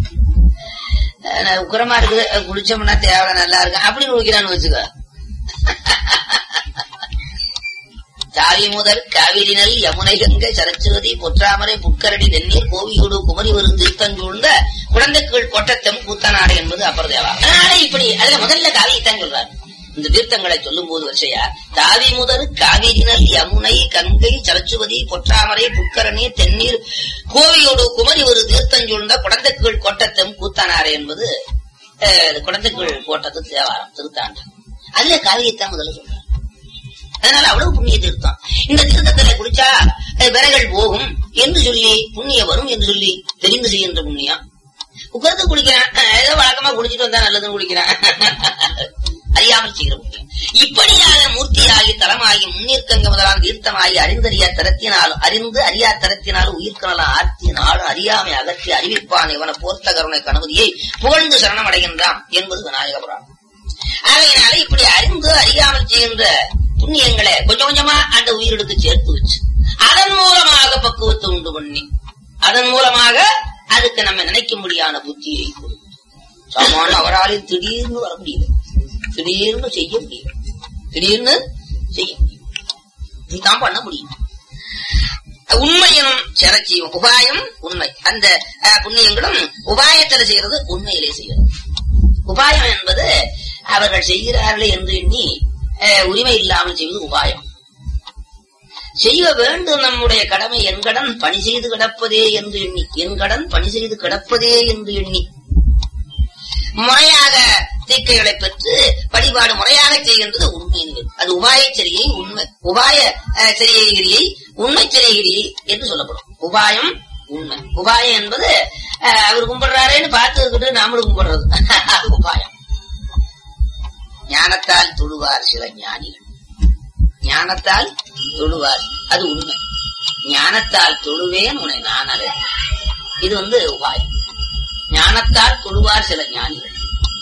அஹ் உக்கிரமா இருக்குது அஹ் குளிச்சோம்னா தேவை நல்லா இருக்கு அப்படின்னு குளிக்கிறான்னு வச்சுக்க தாவி முதல் காவிரி நல் யமுனை கங்கை சரஸ்வதி பொற்றாமரை புட்கரடி வெந்நீர் கோவியோடு குமரி வரும் தீர்த்தஞ்சூழ்ந்த குழந்தைக்குள் கொட்டத்தம் கூத்தநாடு என்பது அப்பர் தேவா அதனால இப்படி அதுல முதல்ல காவியத்தான் சொல்றார் இந்த தீர்த்தங்களை சொல்லும் போது வரிசையா தாவி முதல் காவிரி நல் யமுனை கங்கை சரஸ்வதி பொற்றாமரை புட்கரணி தென்னீர் கோவியோடு குமரி ஒரு தீர்த்தஞ்சூழ்ந்த குழந்தைக்குள் கொட்டத்தம் கூத்தனாறு என்பது அஹ், குழந்தைக்குள் கோட்டத்து தேவாரம் திருத்தாண்டம் அதுல காவியத்தான் முதல்ல சொல்றார் அதனால அவ்வளவு புண்ணிய தீர்த்தம் இந்த தீர்த்தத்துல குடிச்சா அஹ், விரைகள் போகும் என்று சொல்லி புண்ணியம் வரும் என்று சொல்லி தெரிந்து செய்கின்ற புண்ணியம் உட்கார்ந்து குடிக்கிறேன் அஹ், ஏதோ வழக்கமா குடிச்சிட்டு வந்தா நல்லதுன்னு குடிக்கிறேன் அறியாமல் செய்கிற புண்ணியம் இப்படியாக மூர்த்தியாகி தலமாகி முன்னீர்க்கங்க முதலான தீர்த்தமாகி அறிந்தறியா தரத்தினாலும் அறிந்து அறியா தரத்தினாலும் உயிர்க்கணலாம் ஆர்த்தினாலும் அறியாமை அகற்றி அறிவிப்பான் இவன போர்த்த கருணை கணபதியை புகழ்ந்து சரணம் அடைகின்றான் என்பது விநாயக புராணம் ஆகையினால இப்படி அறிந்து அறியாமல் செய்கின்ற புண்ணியங்களை கொஞ்சம் கொஞ்சமா அந்த உயிரிடுக்கு சேர்த்து வச்சு அதன் மூலமாக பக்குவத்தை உண்டு பண்ணி அதன் மூலமாக அதுக்கு நம்ம நினைக்கும்படியான புத்தியை கொடுத்து சாமான அவரால் திடீர்னு வர முடியல திடீர்னு செய்ய முடியும் திடீர்னு செய்ய முடியும் இதுதான் பண்ண முடியும் உண்மையும் சிறச்சியும் உபாயம் உண்மை அந்த அஹ், புண்ணியங்களும் உபாயத்தில் செய்யறது உண்மையிலே செய்யறது உபாயம் என்பது அவர்கள் செய்கிறார்களே என்று எண்ணி அஹ், உரிமை இல்லாமல் செய்வது உபாயம் செய்ய வேண்டும் நம்முடைய கடமை என் கடன் பணி செய்து கிடப்பதே என்று எண்ணி என் கடன் பணி செய்து கிடப்பதே என்று எண்ணி முறையாக தீக்கைகளை பெற்று வழிபாடு முறையாக செய்கின்றது உண்மை அது உபாய சரியை உண்மை உபாய அஹ், சரியை உண்மை சரிகிரி என்று சொல்லப்படும் உபாயம் உண்மை உபாயம் என்பது அஹ், அவர் கும்பிடுறாரேன்னு பார்த்துக்கிட்டு நாமளும் கும்பிடுறது அது உபாயம் ஞானத்தால் தொழுவார் சில ஞானிகள் ஞானத்தால் தொழுவார் அது உண்மை ஞானத்தால் தொழுவேன் உன்னை நான் அல்ல இது வந்து உபாயம் ஞானத்தால் தொழுவார் சில ஞானிகள்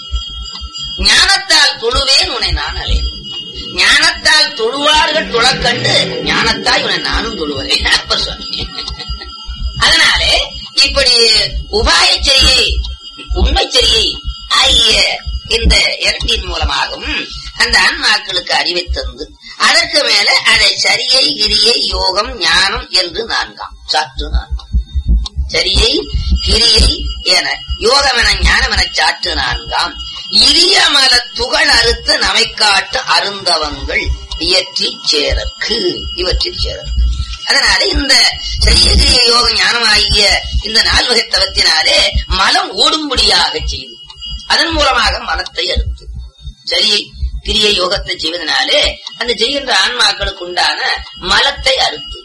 ஞானத்தால் தொழுவேன் உன்னை நான் அலேன் ஞானத்தால் தொழுவார்கள் தொழக்கண்டு ஞானத்தால் உன்னை நானும் தொழுவரேன் அப்ப சொன்னேன் அதனாலே இப்படி உபாய சரியை உண்மை சரியை ஆகிய இந்த இரண்டின் மூலமாகவும் அந்த ஆன்மாக்களுக்கு அறிவை தந்து அதற்கு மேல அதை சரியை கிரியை யோகம் ஞானம் என்று நான்காம் சாற்று நான்காம் சரியை கிரியை என யோகம் என ஞானம் என சாற்று நான்காம் இரியமல துகள் அறுத்து நமை காட்டு அருந்தவங்கள் இயற்றி சேரற்கு இவற்றில் சேரற்கு அதனால இந்த சரியகிரிய யோக ஞானம் ஆகிய இந்த நால்வகை தவத்தினாலே மலம் ஓடும்படியாக செய்து அதன் மூலமாக மலத்தை அறுத்து சரியை கிரிய யோகத்தை செய்வதனாலே அந்த செய்கின்ற ஆன்மாக்களுக்கு உண்டான மலத்தை அறுத்து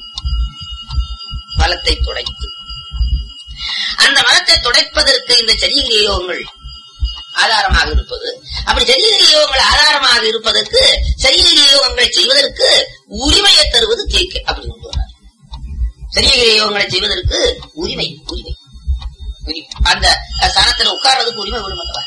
மலத்தை துடைத்து அந்த மலத்தை துடைப்பதற்கு இந்த சரியகிரிய யோகங்கள் ஆதாரமாக இருப்பது அப்படி சரியகிரிய யோகங்கள் ஆதாரமாக இருப்பதற்கு சரியகிரிய யோகங்களை செய்வதற்கு உரிமையை தருவது தேக்கு அப்படி கொண்டு வரார் சரியகிரிய யோகங்களை செய்வதற்கு உரிமை உரிமை உரிமை. அந்த ஸ்தானத்துல உட்கார்றதுக்கு உரிமை விட மாட்டவா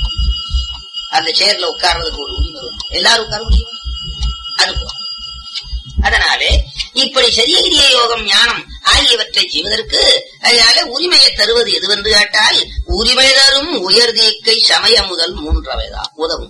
அந்த சேர்ல உட்கார்றதுக்கு ஒரு உரிமை வேணும் எல்லாரும் உட்கார முடியுமா அது போல அதனாலே இப்படி சரியகிரிய யோகம் ஞானம் ஆகியவற்றை செய்வதற்கு அதனால உரிமையை தருவது எதுவென்று கேட்டால் உரிமை தரும் உயர்தீக்கை சமய முதல் மூன்றவைதான் உதவும்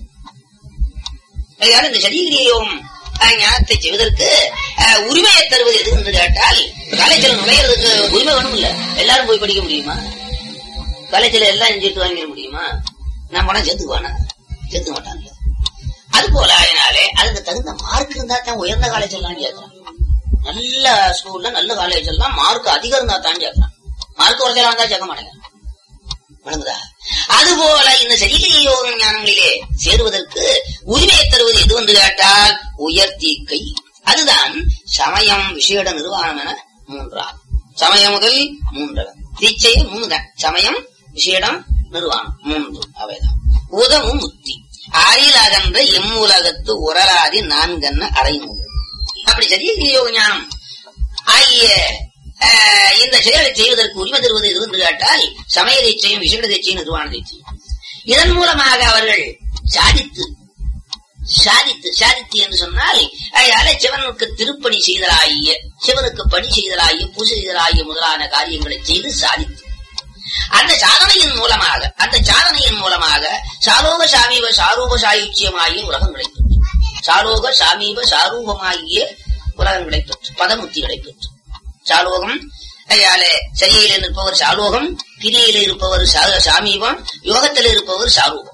அதனால இந்த சரியகிரிய யோகம் அஹ், ஞானத்தை செய்வதற்கு அஹ், உரிமையை தருவது எது என்று கேட்டால் காலேஜில் நுழையிறதுக்கு உரிமை வேணும் இல்ல எல்லாரும் போய் படிக்க முடியுமா காலேஜில் எல்லாம் சேர்த்து வாங்கிட முடியுமா நான் பணம் சேர்த்துக்குவானா சேர்த்துக்க மாட்டான்ல அது போல அதனாலே அதுக்கு தகுந்த மார்க் இருந்தா தான் உயர்ந்த காலேஜ் எல்லாம் சேர்க்கிறான் நல்ல ஸ்கூல்ல நல்ல காலேஜ் எல்லாம் மார்க் அதிகம் இருந்தா தான் சேர்க்கிறான் மார்க் குறைச்சலா இருந்தா சேர்க்க மாட்டேங்கிறான் வணங்குதா அதுபோல இந்த சரீர யோக ஞானங்களிலே சேருவதற்கு உரிமையை தருவது எது என்று கேட்டால் உயர்த்தீக்கை அதுதான் சமயம் விஷேட நிர்வாணம் என மூன்றாம் சமயம் முதல் மூன்று தீச்சை மூணு தான் சமயம் விஷேடம் நிர்வாணம் மூன்று அவைதான் உதவும் முத்தி ஆறில் அகன்ற எம்முலகத்து உரலாதி நான்கன்ன அறைநூறு அப்படி சரீர யோக ஞானம் ஆகிய அஹ், இந்த செயலை செய்வதற்கு உரிமை தருவது எது என்று கேட்டால் சமய தீட்சையும் விசேட தீட்சையும் நிர்வாண தீட்சையும் இதன் மூலமாக அவர்கள் சாதித்து சாதித்து சாதித்து என்று சொன்னால் அதனால சிவனுக்கு திருப்பணி செய்தலாகிய சிவனுக்கு பணி செய்தலாகிய பூஜை செய்தலாகிய முதலான காரியங்களை செய்து சாதித்து அந்த சாதனையின் மூலமாக அந்த சாதனையின் மூலமாக சாலோக சாமீப சாரூப சாயுச்சியமாகிய உலகம் கிடைத்தது சாலோக சாமீப சாரூபமாகிய உலகம் கிடைத்தது பதமுத்தி கிடைத்தது சாலோகம் கையாலே சரியில இருப்பவர் சாலோகம் கிரியில இருப்பவர் சா- சாமீபம் யோகத்தில் இருப்பவர் சாரூபம்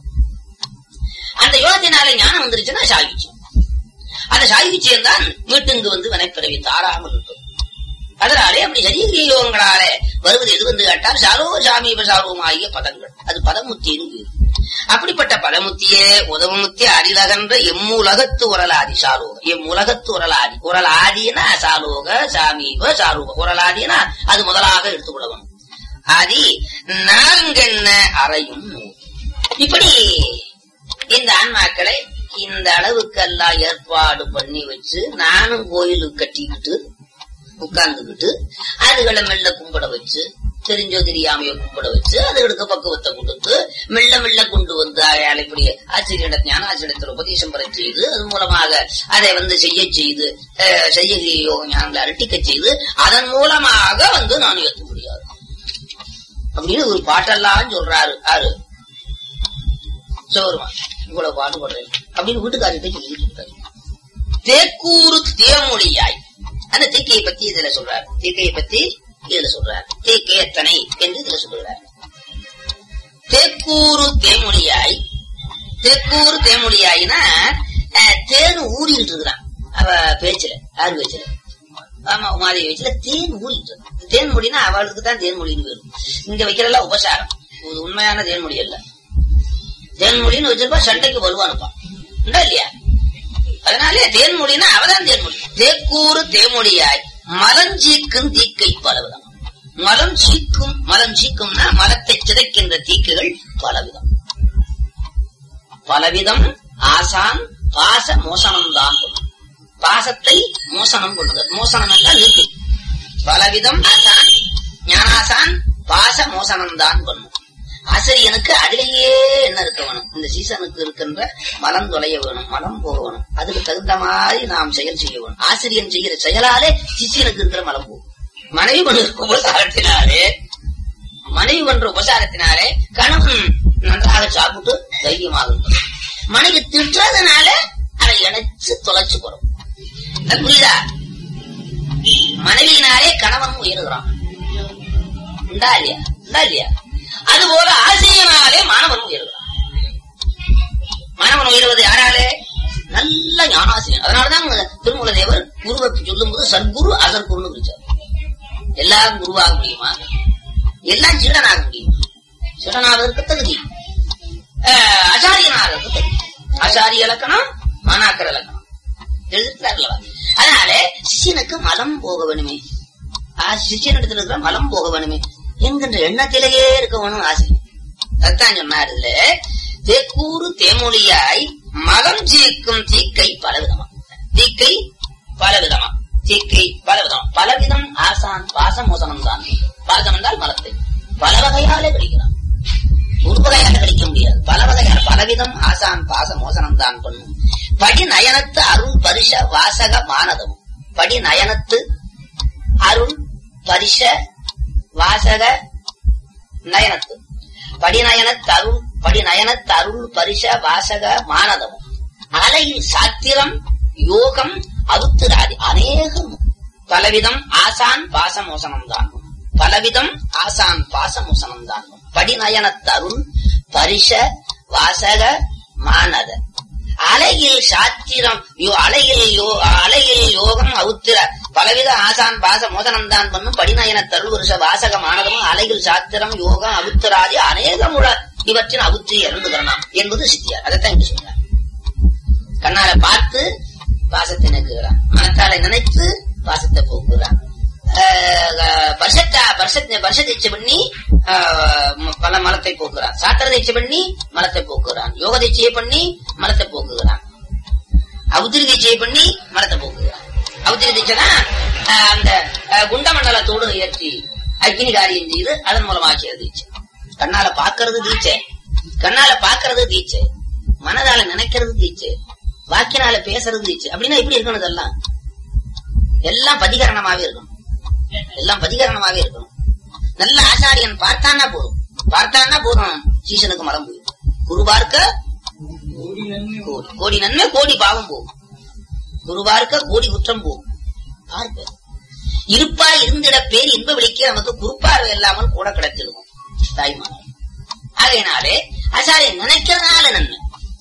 அந்த யோகத்தினாலே ஞானம் வந்துருச்சுன்னா சாயுச்சியம் அந்த சாயுச்சியம் தான் மீட்டுங்கு வந்து வினைப்பிறவி தாராமல் இருப்பது அதனாலே அப்படி சரீரிய யோகங்களாலே வருவது எது வந்து கேட்டால் சாரோக சாமீப சாரோகம் ஆகிய பதங்கள் அது பதமுத்தின்னு பேரு. அப்படிப்பட்ட பதமுத்தியே உதவமுத்தி அரிலகன்ற எம்முலகத்து உரலாதி சாரோக எம்முலகத்து உரலாதி உரலாதினா சாலோக சாமீப சாரூக உரலாதினா அது முதலாக எடுத்துக்கொள்ளவும் ஆதி நான்கென்ன அறையும் நூல். இப்படி இந்த ஆன்மாக்களை இந்த அளவுக்கெல்லாம் ஏற்பாடு பண்ணி வச்சு நானும் கோயிலுக்கு கட்டிக்கிட்டு உட்கார்ந்துகிட்டு அதுகளை மெல்ல கும்பிட வச்சு தெரிஞ்சோ தெரியாமையோ கும்பிட வச்சு அதுகளுக்கு பக்குவத்தை கொடுத்து மெல்ல மெல்ல கொண்டு வந்து அயாளை இப்படி ஆச்சரிய ஞான ஆச்சரியத்தில் உபதேசம் பெற செய்து அது மூலமாக அதை வந்து செய்ய செய்து அஹ், செய்ய யோக ஞானங்களை அரட்டிக்க செய்து அதன் மூலமாக வந்து நான் ஏற்க முடியாது அப்படின்னு ஒரு பாட்டெல்லாம் சொல்றாரு ஆறு சோறுமா இவ்வளவு பாடுபடுறேன் அப்படின்னு வீட்டுக்காரர்கிட்ட சொல்லிட்டு இருக்காரு தேக்கூறு தேமொழியாய் அந்த தீக்கையை பத்தி இதுல சொல்றாரு தீக்கையை பத்தி இதுல சொல்றாரு தீக்கை எத்தனை என்று இதுல சொல்றாரு தேக்கூறு தேமொழியாய் தேக்கூறு தேமொழியாயினா அஹ், தேன் ஊறிட்டு இருக்கிறான் அவ பேச்சுல யாரு பேச்சுல ஆமா உமாதேவி பேச்சுல தேன் ஊறிட்டு இருக்கு. தேன் மொழினா அவளுக்கு தான் தேன் மொழின்னு பேரு இங்க வைக்கிறதெல்லாம் உபசாரம் இது உண்மையான தேன்மொழி அல்ல தேன்மொழின்னு வச்சிருப்பா சண்டைக்கு வலுவானுப்பான் உண்டா இல்லையா அதனாலே தேன்மொழினா அவதான் தேன்மொழி தேக்கூறு தேமொழியாய் மலஞ்சீக்கும் தீக்கை பலவிதம் மலம் சீக்கும் மலம் சீக்கும்னா மலத்தை சிதைக்கின்ற தீக்குகள் பலவிதம் பலவிதம் ஆசான் பாச மோசனம் தான் பாசத்தை மோசனம் கொள்ளுதல் மோசனம் என்றால் நீக்கு பலவிதம் ஆசான் ஞானாசான் பாச மோசனம் தான் பண்ணும் ஆசிரியனுக்கு அதிலேயே என்ன இருக்க வேணும் இந்த சீசனுக்கு இருக்கின்ற மலம் தொலைய வேணும் மலம் போக வேணும் அதுக்கு தகுந்த மாதிரி நாம் செயல் செய்ய வேணும் ஆசிரியன் செய்கிற செயலாலே சிஷியனுக்கு இருக்கிற மலம் போகும் மனைவி பண்ற உபசாரத்தினாலே மனைவி பண்ற உபசாரத்தினாலே கணவன் நன்றாக சாப்பிட்டு தைரியமாக இருக்கும் மனைவி திட்டுறதுனால அதை இணைச்சு தொலைச்சு போறோம் அது புரியுதா மனைவியினாலே கணவன் உயர்கிறான் உண்டா இல்லையா உண்டா இல்லையா அதுபோல ஆசையினாலே மாணவன் உயர்கிறான் மாணவன் உயர்வது யாராலே நல்ல ஞானாசிரியர் அதனாலதான் திருமூல தேவர் குருவை சொல்லும் போது சத்குரு அசற்குருன்னு பிரிச்சார் எல்லாரும் குருவாக முடியுமா எல்லாம் சீடனாக முடியுமா சீடனாவதற்கு தகுதி அஹ், ஆச்சாரியனாவதற்கு தகுதி ஆச்சாரிய இலக்கணம் மாணாக்கர் இலக்கணம் எழுதுகிறார்களவா அதனால சிஷியனுக்கு மலம் போக வேணுமே சிஷியனிடத்தில் இருக்கிற மலம் போக வேணுமே என்கின்ற எண்ணத்திலேயே இருக்க வேணும் ஆசை அதான் சொன்னார் இதுல தேக்கூறு தேமொழியாய் மலம் சீக்கும் தீக்கை பலவிதமா தீக்கை பலவிதமா தீக்கை பலவிதம் பலவிதம் ஆசான் பாசமோசனம் தான் பாசம் என்றால் மலத்தை பல வகையாலே கிடைக்கிறான் ஒரு வகையால கிடைக்க முடியாது பல வகையால பலவிதம் ஆசான் பாச மோசனம் தான் பண்ணும் படி நயனத்து அருள் பரிச வாசக மானதம் படி நயனத்து அருள் பரிச வாசக நயனத்து படிநயனத்து அருள் படிநயனத்து அருள் பரிச வாசக மானதம் அலையில் சாத்திரம் யோகம் அவுத்திராதி அநேகம் பலவிதம் ஆசான் பாசமோசனம் தான் பலவிதம் ஆசான் பாசமோசனம் தான் படிநயனத்து அருள் பரிச வாசக மானத அலையில் சாத்திரம் யோ- அலையில் யோ- அலையில் யோகம் அவுத்திர பலவித ஆசான் பாச மோதனம் தான் பண்ணும் படிநயன தருவருஷ வாசக மானதமும் அலையில் சாத்திரம் யோகம் அவுத்திராதி அநேகமுள்ள இவற்றின் அவுத்தி இறந்துகிறனாம் என்பது சித்தியார் அதைத்தான் இங்கு சொல்றார் கண்ணால பார்த்து பாசத்தை நினைக்குகிறான் மனத்தால நினைத்து பாசத்தை போக்குகிறான் பர்ஷத்தா பர்ஷத் பர்ஷ தீட்சை பண்ணி ஆஹ், ம- பல மலத்தை போக்குறான் சாத்திர தீட்சை பண்ணி மலத்தை போக்குகிறான் யோக தீட்சையை பண்ணி மலத்தை போக்குகிறான் அவுத்திரி தீட்சையை பண்ணி மலத்தை போக்குகிறான் அவுத்திரி தீட்சைனா ஆஹ், அந்த ஆஹ், குண்டமண்டலத்தோடு ஏற்றி அக்னி காரியம் செய்து அதன் மூலமாக செய்யற தீட்சை கண்ணால பாக்குறது தீட்சை கண்ணால பாக்குறது தீட்சை மனதால நினைக்கிறது தீட்சை வாக்கினால பேசுறது தீட்சை அப்படின்னா எப்படி இருக்கணும் இதெல்லாம் எல்லாம் பதிகரணமாவே இருக்கணும் எல்லாம் பதிகரணமாவே இருக்கணும் நல்ல ஆச்சாரியன் பார்த்தான்னா போதும் பார்த்தான்னா போதும் சீசனுக்கு மரம் போயிடும் குரு பார்க்க கோடி கோடி நன்மை கோடி பாவம் போகும் குரு பார்க்க கோடி குற்றம் போகும் பார்க்க இருப்பா இருந்திட பேர் இன்ப விളിக்க நமக்கு குறுப்பார்வை இல்லாமல் கூட கிடைச்சிருக்கும் தாய்மானவர் ஆகையினாலே ஆச்சாரியன் நினைக்கிறதுனால நன்மை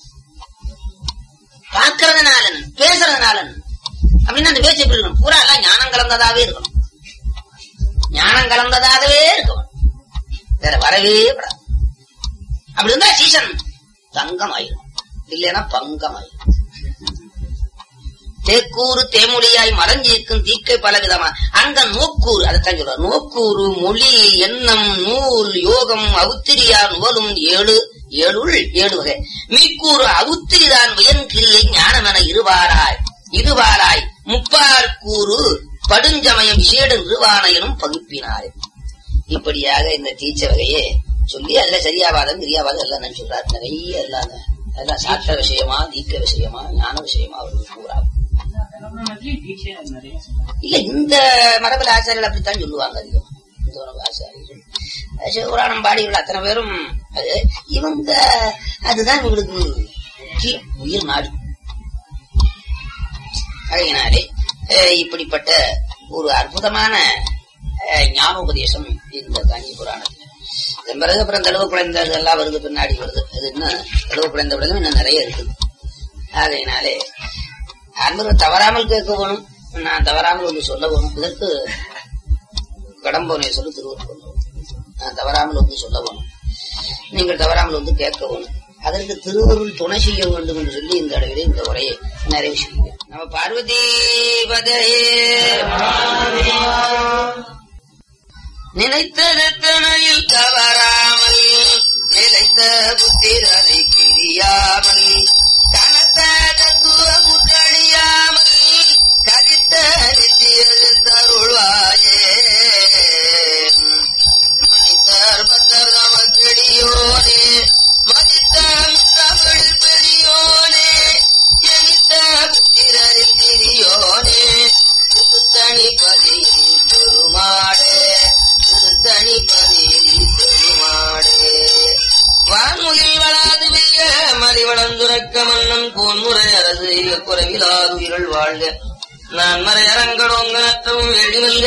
பார்க்கறதுனால நன்மை பேசுறதுனால நன்மை அப்படின்னு அந்த பேச்சு எப்படி இருக்கணும் பூரா எல்லாம் ஞானம் கலந்ததாவே இருக்கணும் ஞானம் கலந்ததாகவே இருக்கணும் வேற வரவே படாது அப்படி இருந்தா சீசன் தங்கம் ஆயிடும் இல்லைன்னா பங்கம் ஆயிடும் தேக்கூறு தேமொழியாய் மறைஞ்சிருக்கும் தீக்கை பலவிதமா அங்க நோக்கூறு அதைத்தான் சொல்ற நோக்கூறு மொழி எண்ணம் நூல் யோகம் அவுத்திரியா நுவலும் ஏழு ஏழுள் ஏழு வகை மீக்கூறு அவுத்திரிதான் உயர்கிரியை ஞானம் என இருவாராய் இருவாராய் முப்பார் கூறு படுஞ்சமயம் விசேட நிறுவானையனும் பகுப்பினார் இப்படியாக இந்த தீச்ச வகையே சொல்லி அதுல சரியாவாதம் கிரியாவாதம் எல்லாம் நான் சொல்றாரு நிறைய எல்லாம் அதெல்லாம் சாஸ்திர விஷயமா தீக்க விஷயமா ஞான விஷயமா அவர்கள் கூறாங்க இல்ல இந்த மரபுல ஆச்சாரியர்கள் அப்படித்தான் சொல்லுவாங்க அதிகம் இந்த மரபு ஆச்சாரியர்கள் சிவபுராணம் பாடிகள் அத்தனை பேரும் அது இவங்க அதுதான் இவங்களுக்கு முக்கியம், உயிர் நாடி அதனாலே அஹ், இப்படிப்பட்ட ஒரு அற்புதமான அஹ், ஞானோபதேசம் இந்த காஞ்சி புராணத்தில் இதன் பிறகு அப்புறம் தழுவ குழந்தை எல்லாம் வருது பின்னாடி வருது அது இன்னும் தழுவ குழந்தை விடலும் இன்னும் நிறைய இருக்குது அதனாலே அன்பர்கள் தவறாமல் கேட்க வேணும் நான் தவறாமல் ஒன்று சொல்ல வேணும் இதற்கு கடம்போனை சொல்லி திருவள்ளுவர் கொண்டு வேணும். நான் தவறாமல் வந்து சொல்ல வேணும் நீங்கள் தவறாமல் வந்து கேட்க வேணும் அதற்கு திருவருள் துணை செய்ய வேண்டும் என்று சொல்லி இந்த அளவிலே இந்த உரையை நிறைவு செய்கிறேன் நம்ம பார்வதி பதையே நினைத்ததனையில் தவறாமல் நிலைத்த புத்திரனை கிரியாமல் கனத்த தத்துவ முற்றழியாமல் கதித்த நித்தியது தருள்வாயே மனிதர் பக்தர் நமக்கடியோனே மதித்த தமிழ் பெரியோனே ஜனித்த புத்திரரில் திரியோனே தனி பதியும் பெருமாள் பொன்முறை அரசு குறைவிலாது உயிர்கள் வாழ்க நான் மறையரங்களோங்க நற்றவும் எழிமல்க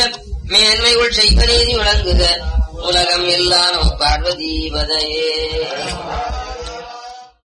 மேன்மைகள் செய்வ நீதி விளங்குக உலகம் எல்லாம் பார்வதி பதையே